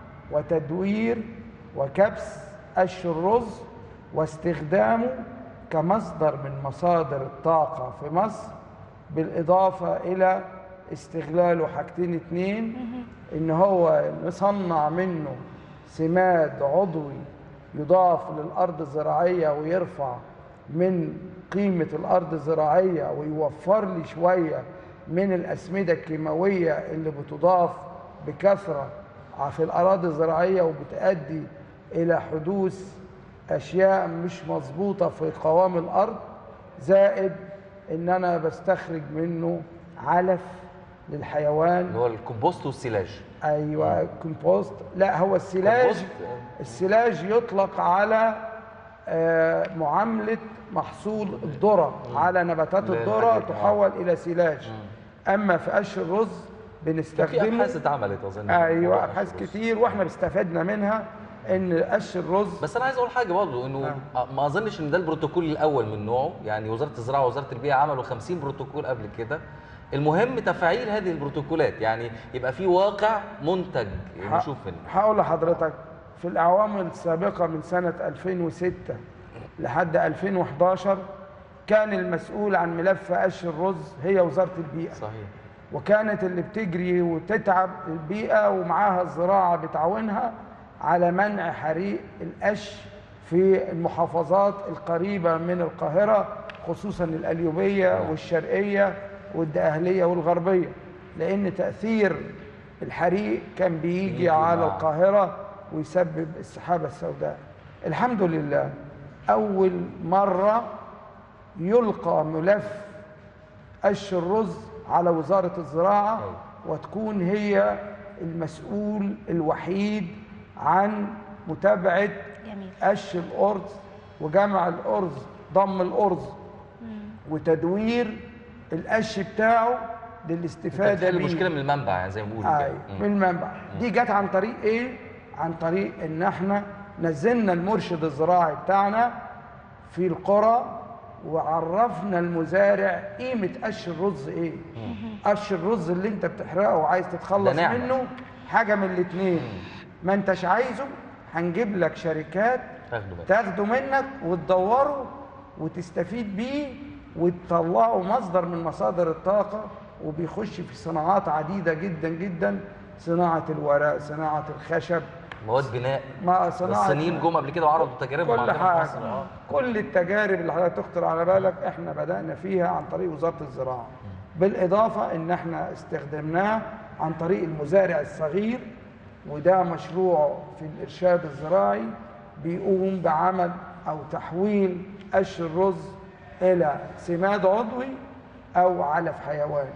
وتدوير وكبس قش الرز واستخدامه كمصدر من مصادر الطاقة في مصر بالإضافة إلى استغلاله حاجتين اتنين إن هو نصنع منه سماد عضوي يضاف للأرض الزراعية ويرفع من قيمة الأرض الزراعية ويوفر لي شوية من الأسمدة الكيماوية اللي بتضاف بكثره في الاراضي الزراعيه وبتؤدي الى حدوث اشياء مش مظبوطه في قوام الارض زائد ان انا بستخرج منه علف للحيوان اللي هو الكومبوست والسيلاج ايوه الكومبوست لا هو السلاج كومبوست. السلاج يطلق على آه، معامله محصول الذره على نباتات الذره للحاجات، آه. تحول الى سلاج اما في قش الرز كان في بنستخدمه ابحاث اتعملت اظن ايوه ابحاث كتير واحنا استفدنا منها ان قش الرز بس انا عايز اقول حاجه برضه انه ما اظنش ان ده البروتوكول الاول من نوعه يعني وزاره الزراعه ووزاره البيئه عملوا 50 بروتوكول قبل كده المهم تفعيل هذه البروتوكولات يعني يبقى في واقع منتج نشوف منه هقول لحضرتك في الاعوام السابقه من سنه 2006 لحد 2011 كان المسؤول عن ملف قش الرز هي وزاره البيئه صحيح وكانت اللي بتجري وتتعب البيئه ومعاها الزراعه بتعاونها على منع حريق القش في المحافظات القريبه من القاهره خصوصا القليوبيه والشرقيه والدقهليه والغربيه لان تاثير الحريق كان بيجي بيجي على مع- القاهره ويسبب السحابه السوداء الحمد لله اول مره يلقى ملف قش الرز على وزارة الزراعة وتكون هي المسؤول الوحيد عن متابعة جميل قش الأرز وجمع الأرز ضم الأرز وتدوير القش بتاعه للاستفادة تحل بيه المشكله من المنبع يعني زي ما بيقولوا كده أيوة مم. من المنبع دي جت عن طريق ايه عن طريق ان احنا نزلنا المرشد الزراعي بتاعنا في القرى وعرفنا المزارع قيمه قش الرز ايه قش الرز اللي انت بتحرقه وعايز تتخلص ده نعمة. منه حاجه من الاثنين ما انتش عايزه هنجيب لك شركات تاخدوا بالك تاخده منك وتدوره وتستفيد بيه وتطلعه مصدر من مصادر الطاقة وبيخش في صناعات عديدة جدا جدا صناعة الورق صناعة الخشب مواد بناء مع صناعة الصينيين جم قبل كده وعرضوا تجاربهم كل عندنا في حاجة مصر اه كل التجارب اللي حضرتك تخطر على بالك احنا بدأنا فيها عن طريق وزارة الزراعة بالإضافة ان احنا استخدمناه عن طريق المزارع الصغير وده مشروع في الإرشاد الزراعي بيقوم بعمل أو تحويل قش الرز إلى سماد عضوي أو علف حيواني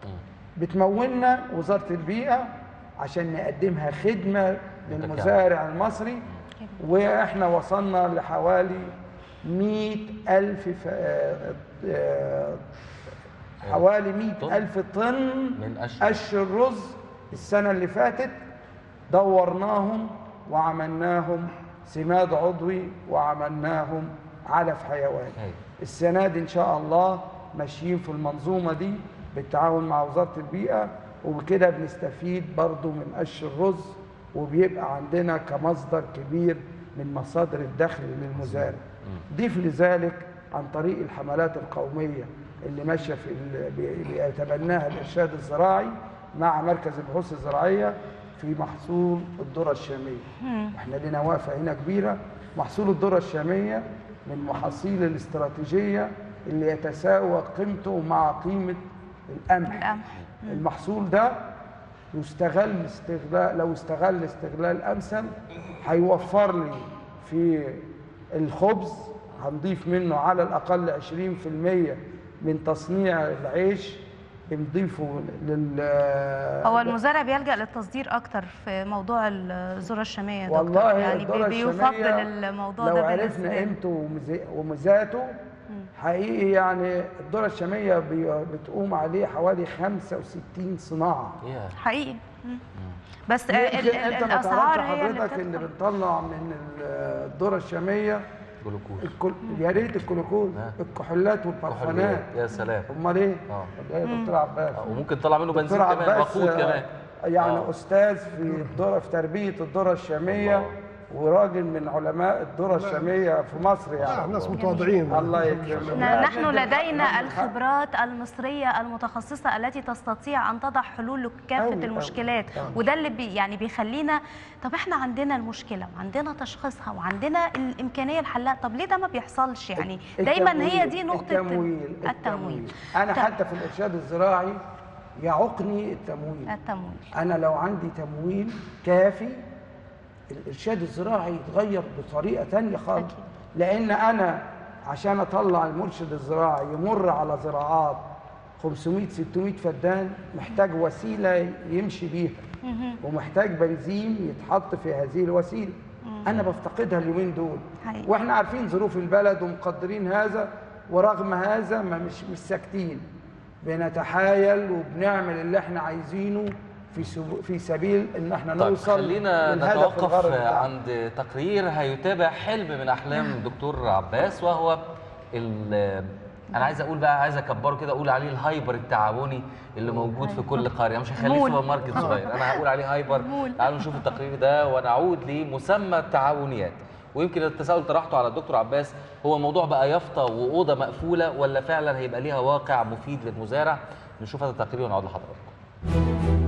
بتمولنا وزارة البيئة عشان نقدمها خدمة للمزارع المصري وإحنا وصلنا لحوالي مئة ألف ف... آه، آه، حوالي مئة ألف طن من قش قش الرز السنة اللي فاتت دورناهم وعملناهم سماد عضوي وعملناهم علف حيواني أيوة. السنة دي إن شاء الله ماشيين في المنظومة دي بالتعاون مع وزارة البيئة وبكده بنستفيد برضو من قش الرز وبيبقى عندنا كمصدر كبير من مصادر الدخل للمزارع ضيف لذلك عن طريق الحملات القومية اللي ماشية في ال- بي- بيتبناها الإرشاد الزراعي مع مركز البحوث الزراعية في محصول الذرة الشامية احنا لنا وقفة هنا كبيرة محصول الذرة الشامية من محاصيل الاستراتيجية اللي يتساوى قيمته مع قيمة القمح القمح المحصول ده يستغل استغلال لو استغل استغلال امثل هيوفر لي في الخبز هنضيف منه على الاقل 20% من تصنيع العيش بنضيفه لل هو المزارع بيلجأ للتصدير أكتر في موضوع الذرة الشامية يا دكتور. والله يعني بي- الذرة بيفضل الشامية الموضوع لو ده عرفنا بالنسبة له. قيمته ومزي- وميزاته حقيقي يعني الذرة الشامية بي- بتقوم عليه حوالي 65 صناعة يا حقيقي مم. بس ال- يمكن ال- انت ما الأسعار تعرفش هي اللي حضرتك اللي بتدخل بنطلع من ال- الذرة الشامية جلوكوز الكل... يا ريت الكلوكوز آه. الكحولات والبرفانات يا سلام امال ايه؟ اه ولا ايه يا دكتور عباس؟ آه، وممكن طلع منه بنزين دكتور كمان عباس وقود آه، كمان يعني آه. استاذ في الذره في تربيه الذره الشاميه الله. وراجل من علماء الذره الشاميه في مصر آه، يعني ناس متواضعين الله يكرمك ن- نحن لدينا الخبرات المصرية المتخصصة التي تستطيع أن تضع حلول لكافة أوي، أوي، المشكلات أوي. وده اللي بي يعني بيخلينا طب احنا عندنا المشكلة وعندنا تشخيصها وعندنا الإمكانية لحلها طب ليه ده ما بيحصلش يعني دايما هي دي نقطة التمويل التمويل انا طب- حتى في الارشاد الزراعي يعوقني التمويل التمويل انا لو عندي تمويل كافي الارشاد الزراعي يتغير بطريقه تانية خالص أكيد. لان انا عشان اطلع المرشد الزراعي يمر على زراعات 500 600 فدان محتاج وسيله يمشي بيها ومحتاج بنزين يتحط في هذه الوسيله انا بفتقدها اليومين دول حقيقي. واحنا عارفين ظروف البلد ومقدرين هذا ورغم هذا ما مش مش ساكتين بنتحايل وبنعمل اللي احنا عايزينه في سب- في سبيل ان احنا طيب نوصل خلينا للهدف نتوقف الغرض بتاعنا. عند تقرير هيتابع حلم من احلام الدكتور عباس وهو ال- انا عايز اقول بقى عايز اكبره كده اقول عليه الهايبر التعاوني اللي موجود في كل قريه مش هخليه مول. سوبر ماركت صغير انا هقول عليه هايبر مول. تعالوا نشوف التقرير ده ونعود لمسمى التعاونيات ويمكن التساؤل طرحته على الدكتور عباس هو الموضوع بقى يافطه واوضه مقفوله ولا فعلا هيبقى ليها واقع مفيد للمزارع نشوف هذا التقرير ونعود لحضراتكم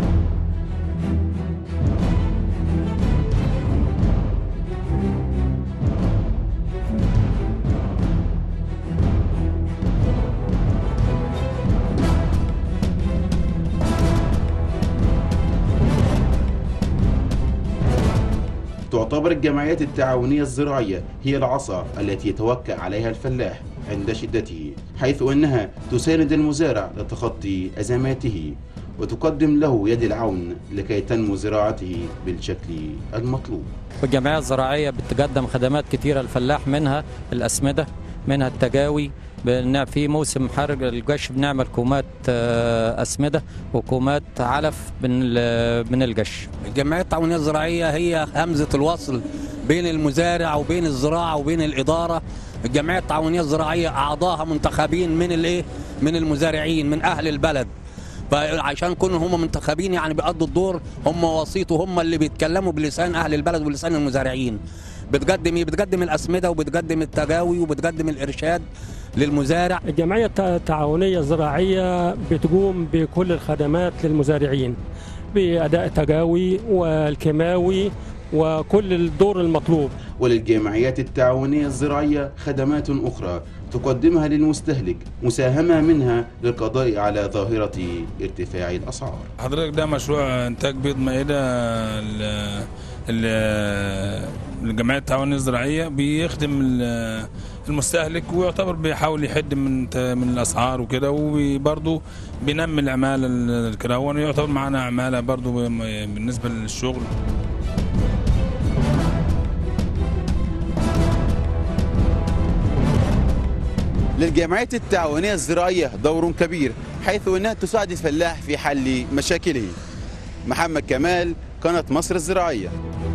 تعتبر الجمعيات التعاونية الزراعية هي العصا التي يتوكأ عليها الفلاح عند شدته حيث أنها تساند المزارع لتخطي أزماته وتقدم له يد العون لكي تنمو زراعته بالشكل المطلوب والجمعية الزراعية بتقدم خدمات كتيرة للفلاح منها الأسمدة منها التجاوي بن- في موسم حر الجش بنعمل كومات آه، أسمدة وكومات علف من ال- من الجش الجمعية التعاونية الزراعية هي همزة الوصل بين المزارع وبين الزراعة وبين الإدارة الجمعية التعاونية الزراعية أعضاها منتخبين من الإيه؟ من المزارعين من أهل البلد فعشان كونوا هم منتخبين يعني بيقضوا الدور هم وسيط وهم اللي بيتكلموا بلسان أهل البلد ولسان المزارعين بتقدم ايه؟ بتقدم الأسمدة وبتقدم التجاوي وبتقدم الإرشاد للمزارع الجمعية الت- التعاونية الزراعية بتقوم بكل الخدمات للمزارعين بأداء التجاوي والكيماوي وكل الدور المطلوب وللجمعيات التعاونية الزراعية خدمات أخرى تقدمها للمستهلك مساهمة منها للقضاء على ظاهرة ارتفاع الأسعار حضرتك ده مشروع انتاج بيض مائده ل- ل- للجمعيه التعاونيه الزراعيه بيخدم ال- المستهلك ويعتبر بيحاول يحد من ت- من الاسعار وكده وبرضه بينمي العماله ال- كده هو يعتبر معانا عماله برضه بالنسبه للشغل للجمعيات التعاونية الزراعية دور كبير حيث أنها تساعد الفلاح في حل مشاكله محمد كمال قناة مصر الزراعية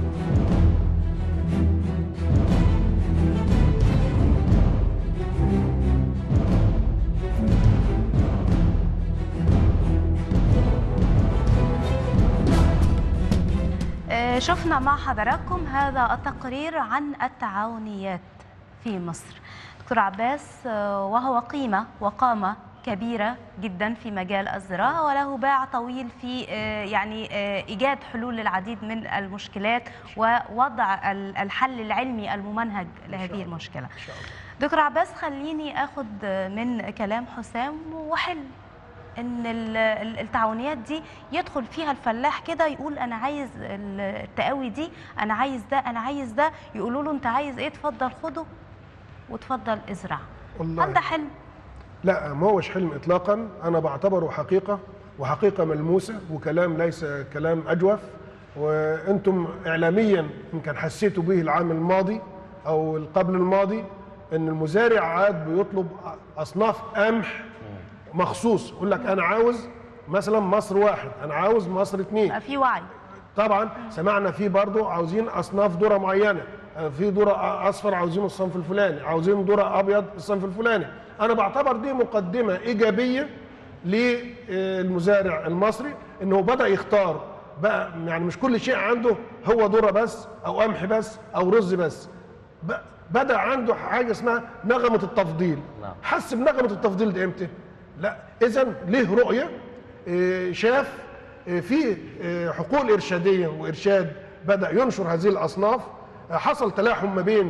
آه، شفنا مع حضراتكم هذا التقرير عن التعاونيات في مصر دكتور عباس آه، وهو قيمة وقامة كبيرة جدا في مجال الزراعة وله باع طويل في آه، يعني آه، إيجاد حلول للعديد من المشكلات ووضع ال- الحل العلمي الممنهج لهذه المشكلة دكتور عباس خليني أخذ من كلام حسام وحلم ان ال- ال- التعاونيات دي يدخل فيها الفلاح كده يقول انا عايز ال- التقاوي دي انا عايز ده انا عايز ده يقولوا له انت عايز ايه اتفضل خده وتفضل ازرع والله هل ده حلم لا ما هوش حلم اطلاقا انا بعتبره حقيقه وحقيقه ملموسه وكلام ليس كلام اجوف وانتم اعلاميا يمكن حسيتوا به العام الماضي او قبل الماضي ان المزارع عاد بيطلب اصناف قمح مخصوص يقول لك انا عاوز مثلا مصر واحد انا عاوز مصر اثنين بقى في وعي طبعا سمعنا فيه برضو عاوزين اصناف ذره معينه آه، في ذره اصفر عاوزين الصنف الفلاني عاوزين ذره ابيض الصنف الفلاني انا بعتبر دي مقدمه ايجابيه للمزارع المصري انه بدا يختار بقى يعني مش كل شيء عنده هو ذره بس او قمح بس او رز بس ب- بدا عنده حاجه اسمها نغمه التفضيل نعم. حس بنغمه التفضيل دي امتى لا اذا له رؤيه آه، شاف آه، في آه، حقول ارشاديه وارشاد بدا ينشر هذه الاصناف آه، حصل تلاحم ما بين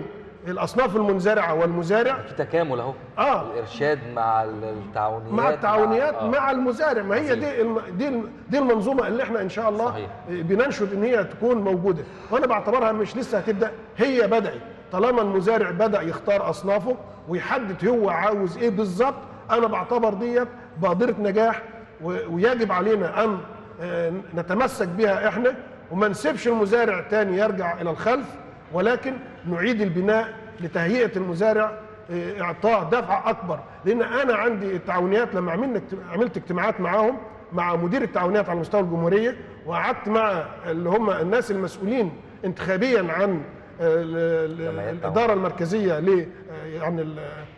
الاصناف المنزرعه والمزارع في تكامل اهو اه الارشاد مع التعاونيات مع التعاونيات آه. مع المزارع ما هي دي الم... دي الم... دي المنظومه اللي احنا ان شاء الله صحيح. بننشد ان هي تكون موجوده وانا بعتبرها مش لسه هتبدا هي بدات طالما المزارع بدا يختار اصنافه ويحدد هو عاوز ايه بالظبط انا بعتبر ديت بادره نجاح و... ويجب علينا ان آه، نتمسك بها احنا وما نسيبش المزارع تاني يرجع الى الخلف ولكن نعيد البناء لتهيئه المزارع آه، اعطاء دفعه اكبر لان انا عندي التعاونيات لما عملنا اجت- عملت اجتماعات معاهم مع مدير التعاونيات على مستوى الجمهوريه وقعدت مع اللي هم الناس المسؤولين انتخابيا عن آه، ال- ال- الاداره المركزيه ل آه، يعني ال-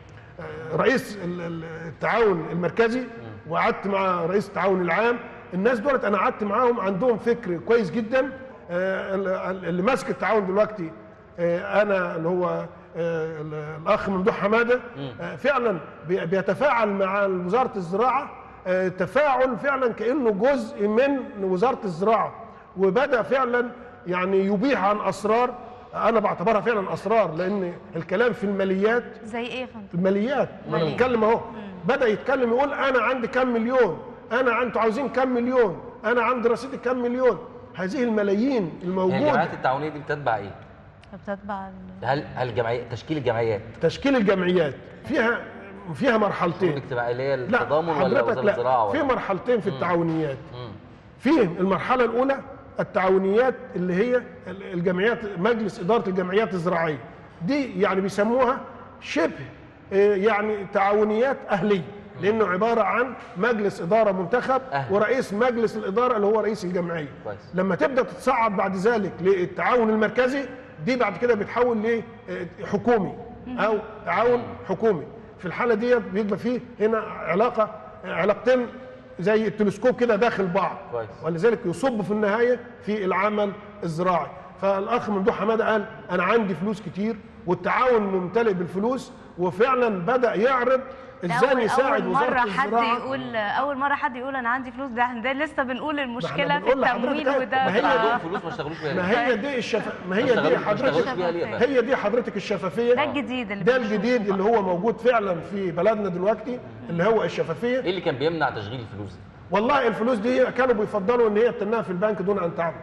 آه، رئيس ال- ال- التعاون المركزي وقعدت مع رئيس التعاون العام الناس دولت انا قعدت معاهم عندهم فكر كويس جدا آه، ال- اللي ماسك التعاون دلوقتي آه، انا اللي هو آه، ال- الاخ ممدوح حماده آه، فعلا بي- بيتفاعل مع وزاره الزراعه آه، تفاعل فعلا كانه جزء من وزاره الزراعه وبدا فعلا يعني يبيح عن اسرار انا بعتبرها فعلا اسرار لان الكلام في الماليات زي ايه يا فندم الماليات ما انا مالية. بتكلم اهو بدا يتكلم يقول انا عندي كام مليون انا انتوا عاوزين كام مليون انا عندي رصيد كام مليون هذه الملايين يعني الموجوده الجمعيات التعاونيه دي بتتبع ايه؟ بتتبع ال- هل هل الجمعيه تشكيل الجمعيات تشكيل الجمعيات فيها فيها مرحلتين الاجتماعيه اللي هي لا التضامن ولا حضرتك وزاره لا الزراعه في ولا مرحلتين في التعاونيات مم. في المرحله الاولى التعاونيات اللي هي الجمعيات مجلس اداره الجمعيات الزراعيه دي يعني بيسموها شبه آه، يعني تعاونيات اهليه لانه عباره عن مجلس اداره منتخب أهلي. ورئيس مجلس الاداره اللي هو رئيس الجمعيه كويس. لما تبدا تتصعد بعد ذلك للتعاون المركزي دي بعد كده بتحول لحكومي او تعاون حكومي في الحاله ديت بيبقى فيه هنا علاقه علاقتين زي التلسكوب كده داخل بعض كويس. ولذلك يصب في النهايه في العمل الزراعي فالاخ ممدوح حماده قال انا عندي فلوس كتير والتعاون ممتلئ بالفلوس وفعلا بدا يعرض ده ازاي أول, يساعد أول وزاره مرة حد الزراعه يقول أول مرة حد يقول أنا عندي فلوس ده احنا ده لسه بنقول المشكلة في بنقول لحضرتك التمويل أهي، وده ما هي ف- عندهم فلوس ما اشتغلوش بيها ما ليه؟ هي دي الشف... ما هي ما دي اشتغلوش- ما اشتغلوش حضرتك بيها ليه يا فندم؟ هي دي حضرتك الشفافيه ده الجديد اللي ده بنشوفه. الجديد اللي هو موجود فعلا في بلدنا دلوقتي اللي هو الشفافيه ايه اللي كان بيمنع تشغيل الفلوس دي؟ والله الفلوس دي كانوا بيفضلوا ان هي تنها في البنك دون ان تعمل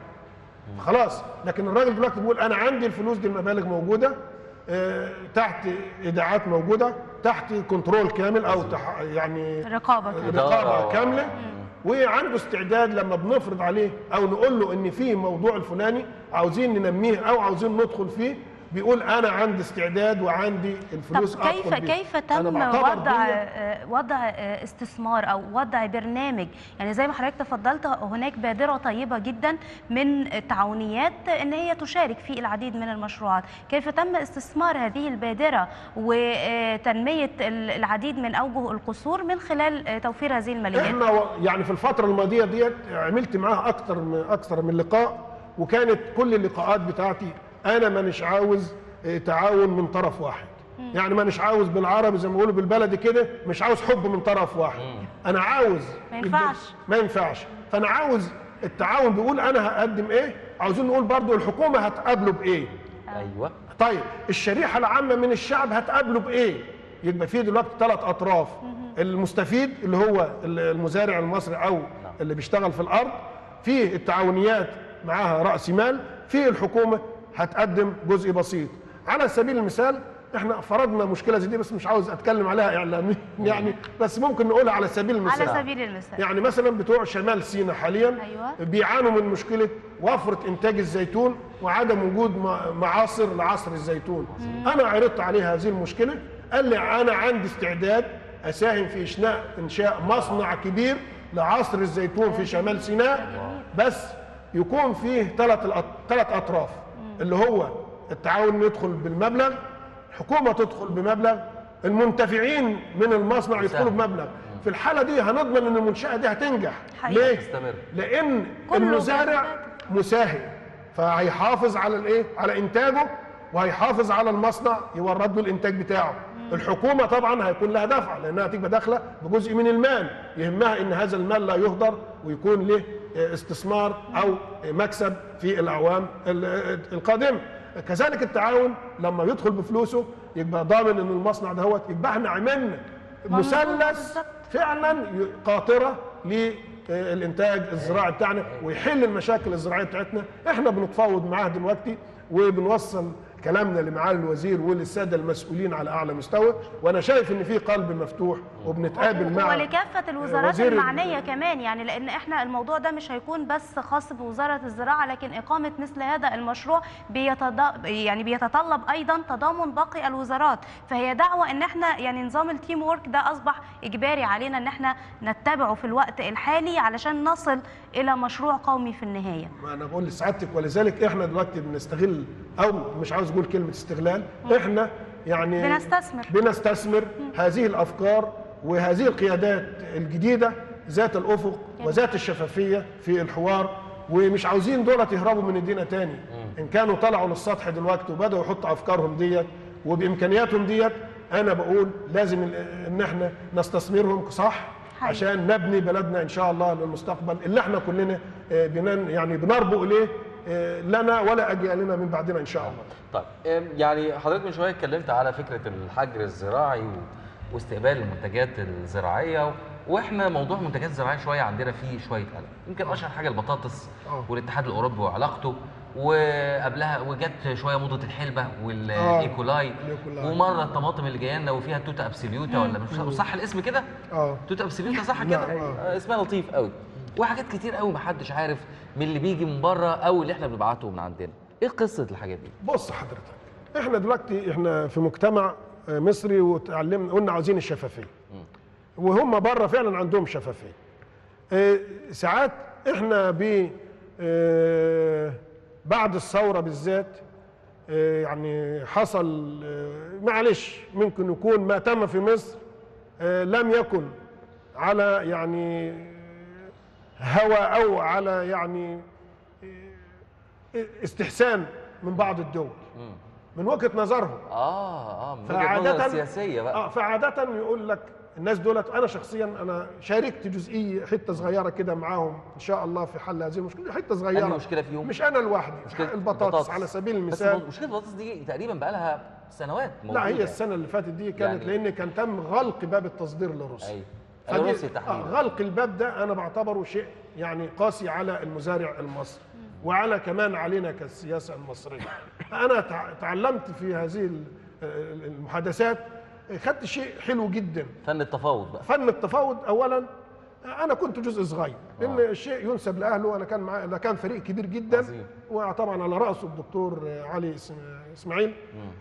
خلاص لكن الراجل دلوقتي بيقول انا عندي الفلوس دي المبالغ موجوده آه، تحت ايداعات موجوده تحت كنترول كامل او تح يعني رقابة كده. إدارة رقابه و- كامله وعنده استعداد لما بنفرض عليه او نقول له ان في موضوع الفلاني عاوزين ننميه او عاوزين ندخل فيه بيقول انا عندي استعداد وعندي الفلوس طب كيف أدخل بيها. كيف أنا تم بعتبر وضع دي- آه، وضع آه، استثمار او وضع برنامج يعني زي ما حضرتك تفضلت هناك بادره طيبه جدا من التعاونيات ان هي تشارك في العديد من المشروعات كيف تم استثمار هذه البادره وتنميه ال- العديد من اوجه القصور من خلال آه، توفير هذه الماليات احنا و- يعني في الفتره الماضيه ديت عملت معاها اكتر من اكثر من لقاء وكانت كل اللقاءات بتاعتي انا مانيش عاوز اه، تعاون من طرف واحد يعني مانيش عاوز بالعربي زي ما بيقولوا بالبلدي كده مش عاوز حب من طرف واحد انا عاوز ما ينفعش. ما ينفعش فانا عاوز التعاون بيقول انا هقدم ايه عاوزين نقول برضو الحكومه هتقابله بايه ايوه طيب الشريحه العامه من الشعب هتقابله بايه يبقى في دلوقتي ثلاث اطراف المستفيد اللي هو المزارع المصري او اللي بيشتغل في الارض في التعاونيات معاها راس مال في الحكومه هتقدم جزء بسيط على سبيل المثال احنا فرضنا مشكله زي دي بس مش عاوز اتكلم عليها اعلاميا يعني بس ممكن نقولها على سبيل المثال على سبيل المثال يعني مثلا بتوع شمال سيناء حاليا أيوة. بيعانوا من مشكله وفره انتاج الزيتون وعدم وجود م- معاصر لعصر الزيتون انا عرضت عليه هذه المشكله قال لي انا عندي استعداد اساهم في انشاء انشاء مصنع كبير لعصر الزيتون في شمال سيناء بس يكون فيه ثلاث ثلاث اطراف اللي هو التعاون يدخل بالمبلغ الحكومه تدخل بمبلغ المنتفعين من المصنع يدخلوا بمبلغ في الحاله دي هنضمن ان المنشاه دي هتنجح حقيقي. ليه تستمر. لان كله المزارع جاذبات. مساهم فهيحافظ على الايه على انتاجه وهيحافظ على المصنع يورد له الانتاج بتاعه الحكومه طبعا هيكون لها دفعه لانها تبقى داخله بجزء من المال يهمها ان هذا المال لا يهدر ويكون له استثمار او مكسب في الاعوام ال- القادمه كذلك التعاون لما يدخل بفلوسه يبقى ضامن ان المصنع دهوت يبقى احنا عملنا مثلث فعلا قاطره للانتاج الزراعي بتاعنا ويحل المشاكل الزراعيه بتاعتنا احنا بنتفاوض معاه دلوقتي وبنوصل كلامنا لمعالي الوزير وللساده المسؤولين على اعلى مستوى وانا شايف ان في قلب مفتوح وبنتقابل مع ولكافة الوزارات وزير ال- المعنية كمان يعني لأن احنا الموضوع ده مش هيكون بس خاص بوزارة الزراعة لكن إقامة مثل هذا المشروع بيتض... يعني بيتطلب أيضا تضامن باقي الوزارات فهي دعوة إن احنا يعني نظام التيم وورك ده أصبح إجباري علينا إن احنا نتبعه في الوقت الحالي علشان نصل إلى مشروع قومي في النهاية ما انا بقول لسعادتك ولذلك احنا دلوقتي بنستغل او مش عاوز اقول كلمه استغلال احنا يعني بنستثمر. بنستثمر هذه الافكار وهذه القيادات الجديده ذات الافق وذات الشفافيه في الحوار ومش عاوزين دولت يهربوا من الدنيا تاني ان كانوا طلعوا للسطح دلوقتي وبداوا يحطوا افكارهم ديت وبامكانياتهم ديت انا بقول لازم ال- ان احنا نستثمرهم صح عشان نبني بلدنا ان شاء الله للمستقبل اللي احنا كلنا آه، بنن يعني بنربو اليه آه، لنا ولا اجيالنا من بعدنا ان شاء الله طيب أم، يعني حضرتك من شويه اتكلمت على فكره الحجر الزراعي و... واستقبال المنتجات الزراعيه و... واحنا موضوع المنتجات الزراعيه شويه عندنا فيه شويه قلق يمكن اشهر حاجه البطاطس آه. والاتحاد الاوروبي وعلاقته وقبلها وجت شويه موضه الحلبه آه. والايكولاي الإيكولاي. ومره الطماطم اللي جايه لنا وفيها توتا ابسوليوتا ولا مش صح الاسم كده؟ اه توتا ابسوليوتا صح كده؟ نعم، آه. آه، اسمها لطيف قوي وحاجات كتير قوي محدش عارف من اللي بيجي من بره او اللي احنا بنبعته من عندنا ايه قصه الحاجات دي؟ بص حضرتك احنا دلوقتي احنا في مجتمع آه، مصري وتعلمنا قلنا عاوزين الشفافيه وهم بره فعلا عندهم شفافيه آه، ساعات احنا ب آه، بعد الثوره بالذات آه، يعني حصل آه، معلش ممكن يكون ما تم في مصر آه، لم يكن على يعني هوى او على يعني استحسان من بعض الدول من وجهه نظرهم اه اه من وجهه نظر سياسيه بقى اه فعاده يقول لك الناس دولت انا شخصيا انا شاركت جزئيه حته صغيره كده معاهم ان شاء الله في حل هذه المشكله حته صغيره أنهي مشكلة فيهم؟ مش انا لوحدي مشكلة البطاطس على سبيل المثال بس مشكله البطاطس دي تقريبا بقى لها سنوات موجوده لا هي السنه اللي فاتت دي كانت يعني- لان كان تم غلق باب التصدير لروسيا ايوه فدي- روسيا آه، تحديدا غلق الباب ده انا بعتبره شيء يعني قاسي على المزارع المصري وعلى كمان علينا كالسياسه المصريه انا تع- تعلمت في هذه ال- ال- المحادثات خدت شيء حلو جدا فن التفاوض بقى فن التفاوض اولا انا كنت جزء صغير لان الشيء ينسب لاهله انا كان معايا ده كان فريق كبير جدا عظيم. وطبعا على راسه الدكتور علي إس- اسماعيل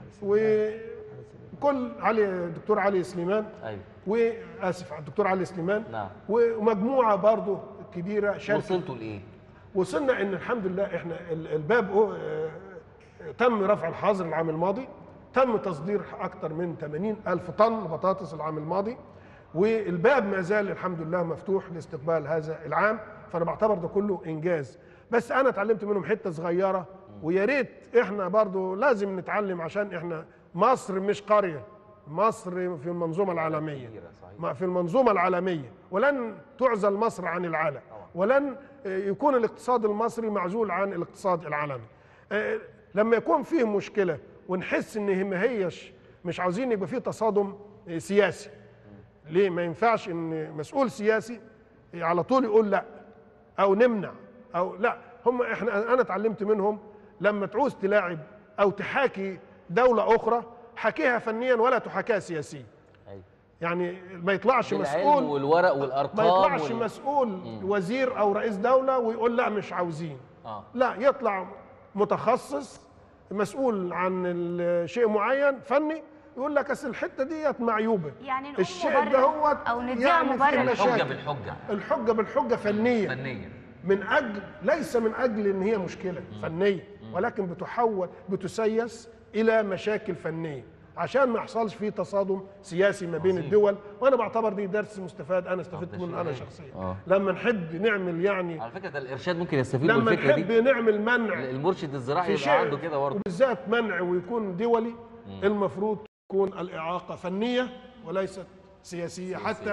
وكل علي الدكتور علي سليمان ايوه واسف على الدكتور علي سليمان نعم ومجموعه برضه كبيره شاركت وصلتوا لايه؟ وصلنا ان الحمد لله احنا ال- الباب أو- آه، تم رفع الحظر العام الماضي تم تصدير اكثر من 80 الف طن بطاطس العام الماضي والباب ما زال الحمد لله مفتوح لاستقبال هذا العام فانا بعتبر ده كله انجاز بس انا اتعلمت منهم حته صغيره ويا ريت احنا برضو لازم نتعلم عشان احنا مصر مش قريه مصر في المنظومه العالميه ما في المنظومه العالميه ولن تعزل مصر عن العالم ولن آه، يكون الاقتصاد المصري معزول عن الاقتصاد العالمي آه، لما يكون فيه مشكله ونحس ان هي ما هيش مش عاوزين يبقى فيه تصادم آه، سياسي ليه ما ينفعش ان مسؤول سياسي على طول يقول لا او نمنع او لا هم احنا انا اتعلمت منهم لما تعوز تلاعب او تحاكي دوله اخرى حكيها فنيا ولا تحاكيها سياسيا أيوة. يعني ما يطلعش بالعلم مسؤول والورق ما والارقام يطلعش وال... مسؤول وزير او رئيس دوله ويقول لا مش عاوزين اه لا يطلع متخصص مسؤول عن ال- شيء معين فني يقول لك اصل الحته ديت معيوبه يعني نقول الشيء مبرر ده هو أو نديها يعني في مبرر. الحجه مشاكل. بالحجه الحجه بالحجه فنيه فنيا من اجل ليس من اجل ان هي مشكله فنيه ولكن بتحول بتسيس الى مشاكل فنيه عشان ما يحصلش فيه تصادم سياسي ما بين عظيم. الدول وانا بعتبر دي درس مستفاد انا استفدت طب ده منه شيء انا هايل. شخصيا آه. لما نحب نعمل يعني على فكره ده الارشاد ممكن يستفيد من لما الفكره نحب دي نعمل منع المرشد الزراعي في يبقى شيء عنده كده برضه وبالذات منع ويكون دولي المفروض تكون الاعاقه فنيه وليست سياسيه حتى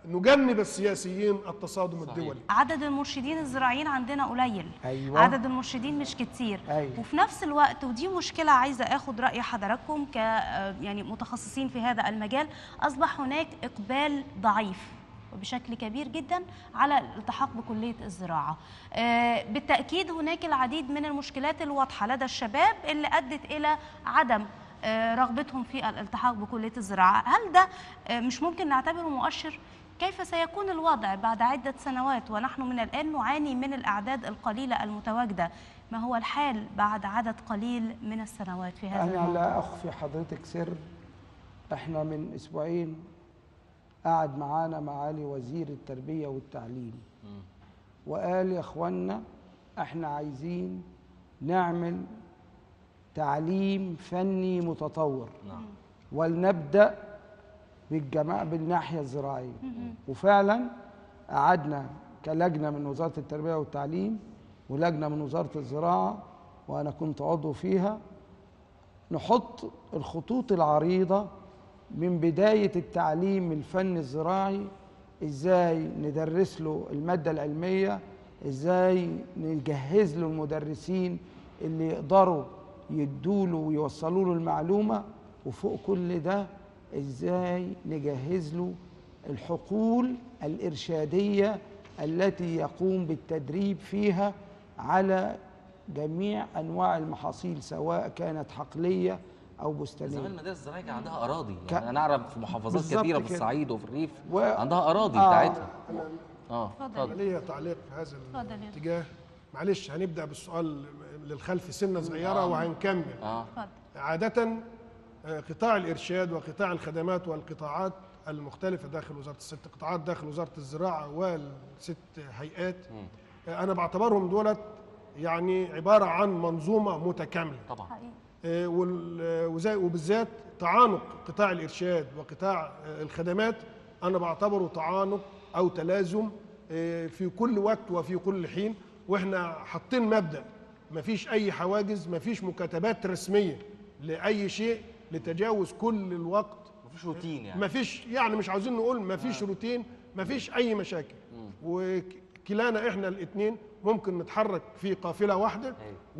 نجنب السياسيين التصادم الدولي عدد المرشدين الزراعيين عندنا قليل أيوة. عدد المرشدين مش كتير أيوة. وفي نفس الوقت ودي مشكلة عايزة اخد رأي حضراتكم ك يعني متخصصين في هذا المجال اصبح هناك اقبال ضعيف بشكل كبير جدا على الالتحاق بكلية الزراعة آه، بالتأكيد هناك العديد من المشكلات الواضحة لدى الشباب اللي أدت إلى عدم آه، رغبتهم في الالتحاق بكلية الزراعة هل ده آه، مش ممكن نعتبره مؤشر كيف سيكون الوضع بعد عدة سنوات ونحن من الآن نعاني من الأعداد القليلة المتواجدة ما هو الحال بعد عدد قليل من السنوات في هذا أنا الموضوع لا أخفي حضرتك سر إحنا من أسبوعين قعد معانا معالي وزير التربية والتعليم وقال يا إخوانا إحنا عايزين نعمل تعليم فني متطور نعم ولنبدأ بالجماعة بالناحية الزراعية وفعلا قعدنا كلجنة من وزارة التربية والتعليم ولجنة من وزارة الزراعة وأنا كنت عضو فيها نحط الخطوط العريضة من بداية التعليم الفني الزراعي ازاي ندرس له المادة العلمية ازاي نجهز له المدرسين اللي يقدروا يدوا له ويوصلوا له المعلومة وفوق كل ده ازاي نجهز له الحقول الإرشادية التي يقوم بالتدريب فيها على جميع أنواع المحاصيل سواء كانت حقلية أو بستانية زمان المدارس الزراعيه كان عندها اراضي ك- يعني انا اعرف في محافظات بالظبط كثيره في كده. الصعيد وفي الريف و- عندها اراضي آه. بتاعتها اه اتفضل. ليا تعليق في هذا اتفضل يا الاتجاه معلش هنبدا بالسؤال للخلف سنه صغيره آه. وهنكمل اه اتفضل. عاده آه، قطاع الارشاد وقطاع الخدمات والقطاعات المختلفه داخل وزاره الست قطاعات داخل وزاره الزراعه والست هيئات آه، انا بعتبرهم دولت يعني عباره عن منظومه متكامله طبعا حقيقي. آه، وال- آه، وزي- وبالذات تعانق قطاع الارشاد وقطاع آه، الخدمات انا بعتبره تعانق او تلازم آه، في كل وقت وفي كل حين واحنا حاطين مبدا مفيش اي حواجز مفيش مكاتبات رسميه لاي شيء لتجاوز كل الوقت مفيش روتين يعني مفيش يعني مش عاوزين نقول مفيش روتين مفيش اي مشاكل وكلانا احنا الاثنين ممكن نتحرك في قافله واحده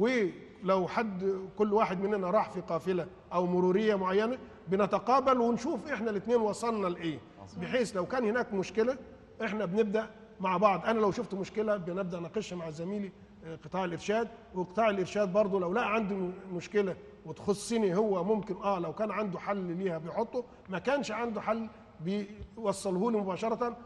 ولو حد كل واحد مننا راح في قافله او مروريه معينه بنتقابل ونشوف احنا الاثنين وصلنا لايه بحيث لو كان هناك مشكله احنا بنبدا مع بعض انا لو شفت مشكله بنبدا اناقشها مع زميلي آه، قطاع الارشاد وقطاع الارشاد برضه لو لقى عندي م- مشكله وتخصني هو ممكن اه لو كان عنده حل ليها بيحطه ما كانش عنده حل بيوصله لي مباشره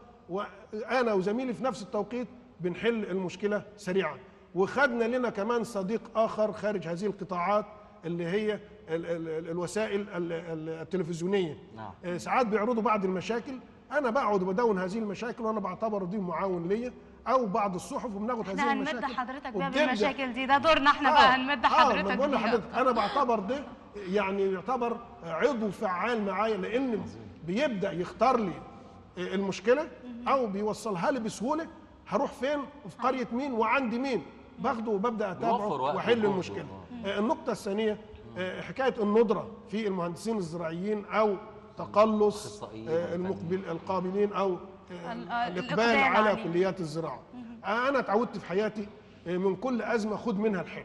وانا وزميلي في نفس التوقيت بنحل المشكله سريعا وخدنا لنا كمان صديق اخر خارج هذه القطاعات اللي هي ال ال ال الوسائل ال- ال- التلفزيونيه نعم. آه، ساعات بيعرضوا بعض المشاكل انا بقعد وبدون هذه المشاكل وانا بعتبر دي معاون ليا او بعض الصحف وبناخد هذه احنا المشاكل هنمد حضرتك بقى وبتبدأ- بالمشاكل دي ده دورنا احنا بقى هنمد آه، حضرتك ما بقول بيها. لحضرتك انا بعتبر ده يعني يعتبر عضو فعال معايا لان بيبدا يختار لي المشكله او بيوصلها لي بسهوله هروح فين وفي قريه مين وعند مين باخده وببدا اتابعه يوفر وقت واحل وجهد. المشكله آه، النقطه الثانيه آه، حكايه الندره في المهندسين الزراعيين او تقلص أخصائيين آه، المقبل القابلين او آه، ال- آه، الاقبال الإقبال على عليه. كليات الزراعه انا اتعودت في حياتي آه، من كل ازمه خد منها الحلم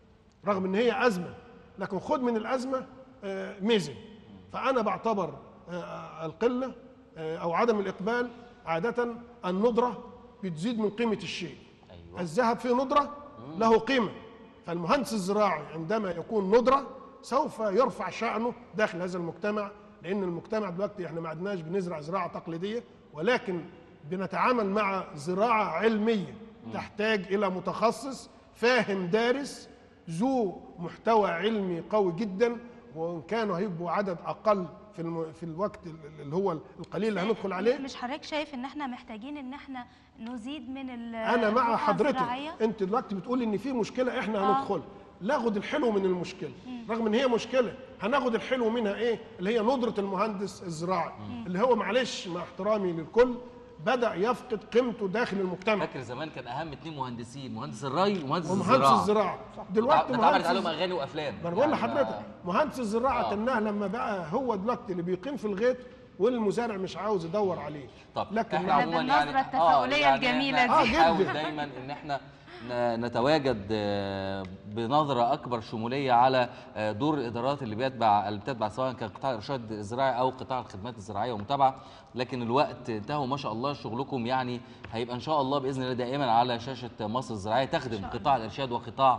رغم ان هي ازمه لكن خد من الازمه آه، ميزه فانا بعتبر آه، القله آه، او عدم الاقبال عاده الندره بتزيد من قيمه الشيء أيوة. الذهب فيه ندره له قيمه فالمهندس الزراعي عندما يكون ندره سوف يرفع شأنه داخل هذا المجتمع لان المجتمع دلوقتي احنا ما عدناش بنزرع زراعه تقليديه ولكن بنتعامل مع زراعه علميه تحتاج الى متخصص فاهم دارس ذو محتوى علمي قوي جدا وان كانوا هيبقوا عدد اقل في الم... في الوقت اللي هو القليل اللي هندخل عليه مش حضرتك شايف ان احنا محتاجين ان احنا نزيد من ال انا مع الرقعة حضرتك الزراعية؟ انت دلوقتي بتقولي ان في مشكله احنا آه. هندخل ناخد الحلو من المشكله رغم ان هي مشكله هناخد الحلو منها ايه اللي هي ندره المهندس الزراعي اللي هو معلش مع احترامي للكل بدا يفقد قيمته داخل المجتمع فاكر زمان كان اهم اتنين مهندسين مهندس الري ومهندس ومهندس الزراعه الزراعه دلوقتي دلوقتي اتعملت مهندس عليهم اغاني وافلام ما انا بقول يعني لحضرتك ما- مهندس الزراعه آه. تناه لما بقى هو دلوقتي اللي بيقيم في الغيط والمزارع مش عاوز يدور عليه طب لكن احنا مع- عموما بالنظرة يعني التفاؤلية يعني الجميلة احنا دي. بنحاول آه، دايما ان احنا ن- نتواجد آه، بنظره اكبر شموليه على آه، دور الادارات اللي بيتبع اللي بتتبع سواء كان قطاع الارشاد الزراعي او قطاع الخدمات الزراعيه والمتابعه لكن الوقت انتهى وما شاء الله شغلكم يعني هيبقى ان شاء الله باذن الله دائما على شاشه مصر الزراعيه تخدم قطاع الارشاد وقطاع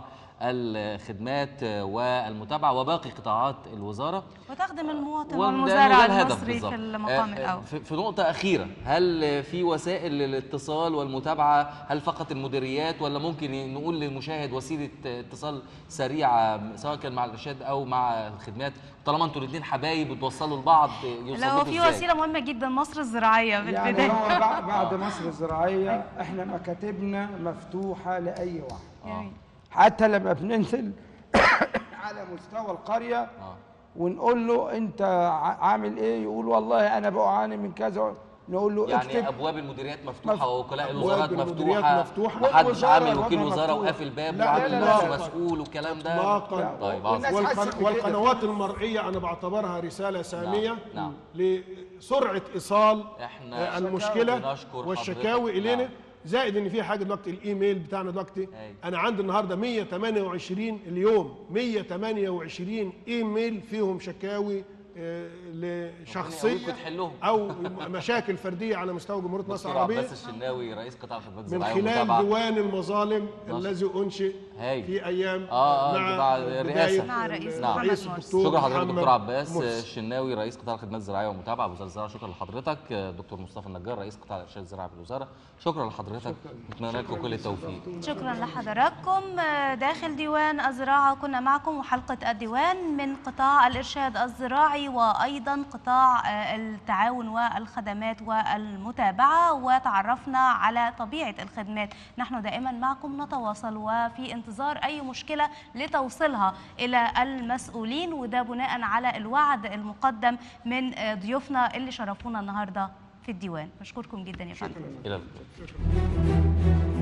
الخدمات آه، والمتابعه وباقي قطاعات الوزاره وتخدم المواطن وده- والمزارع وده الهدف المصري بالظبط. في المقام آه، الأول في في نقطة أخيرة هل في وسائل للاتصال والمتابعة هل فقط المديريات ولا ممكن نقول للمشاهد وسيلة اتصال سريعة سواء كان مع الإرشاد أو مع الخدمات طالما أنتوا الاثنين حبايب بتوصلوا لبعض يوصلوا لو لكم في إزاي؟ وسيلة مهمة جدا مصر الزراعية في يعني البداية هو بعد, بعد مصر الزراعية احنا مكاتبنا مفتوحة لأي واحد جميل. حتى لما بننزل على مستوى القرية ونقول له انت ع- عامل ايه يقول والله انا بعاني من كذا نقول له يعني اكتب أبواب المديريات مفتوحة مف- ووكلاء أبواب الوزارات المديريات مفتوحة مفتوحة. محدش والوزارة عامل أبوابها وكيل وزارة مفتوحة. وقافل باب لا، وعامل لا، لا، نفسه لا. مسؤول والكلام ده اطلاقا طيب والناس عظيم حست والقن... بكده. والقنوات المرئيه انا بعتبرها رساله ساميه نعم، نعم. لسرعه ايصال إحنا آه، المشكله بنشكر والشكاوي حضرتك. الينا نعم. زائد ان في حاجه دلوقتي الايميل بتاعنا دلوقتي أيوة. انا عندي النهارده 128 اليوم 128 ايميل فيهم شكاوي آه، لشخصيه يقويكم تحلهم. او مشاكل فرديه على مستوى جمهوريه مصر دكتور العربيه عباس الشناوي رئيس قطاع الخدمات من الزراعية خلال والمتابعة ديوان المظالم نشر. الذي انشئ هايل. في ايام آه، آه، مع بتاع بداية الرئاسة. مع رئيس نعم. محمد رئيس مرسي. الدكتور شكرا لحضرتك محمد دكتور عباس مرسي. الشناوي رئيس قطاع الخدمات الزراعيه والمتابعه بوزاره الزراعه شكرا لحضرتك دكتور مصطفى النجار رئيس قطاع الارشاد الزراعي في الوزاره شكرا لحضرتك نتمنى لكم كل التوفيق شكرا لحضراتكم آه، داخل ديوان الزراعة كنا معكم وحلقة الديوان من قطاع الإرشاد الزراعي وأيضا قطاع آه، التعاون والخدمات والمتابعة وتعرفنا على طبيعة الخدمات نحن دائما معكم نتواصل وفي انتظار أي مشكلة لتوصيلها إلى المسؤولين وده بناء على الوعد المقدم من آه، ضيوفنا اللي شرفونا النهاردة في الديوان بشكركم جدا يا فندم الى اللقاء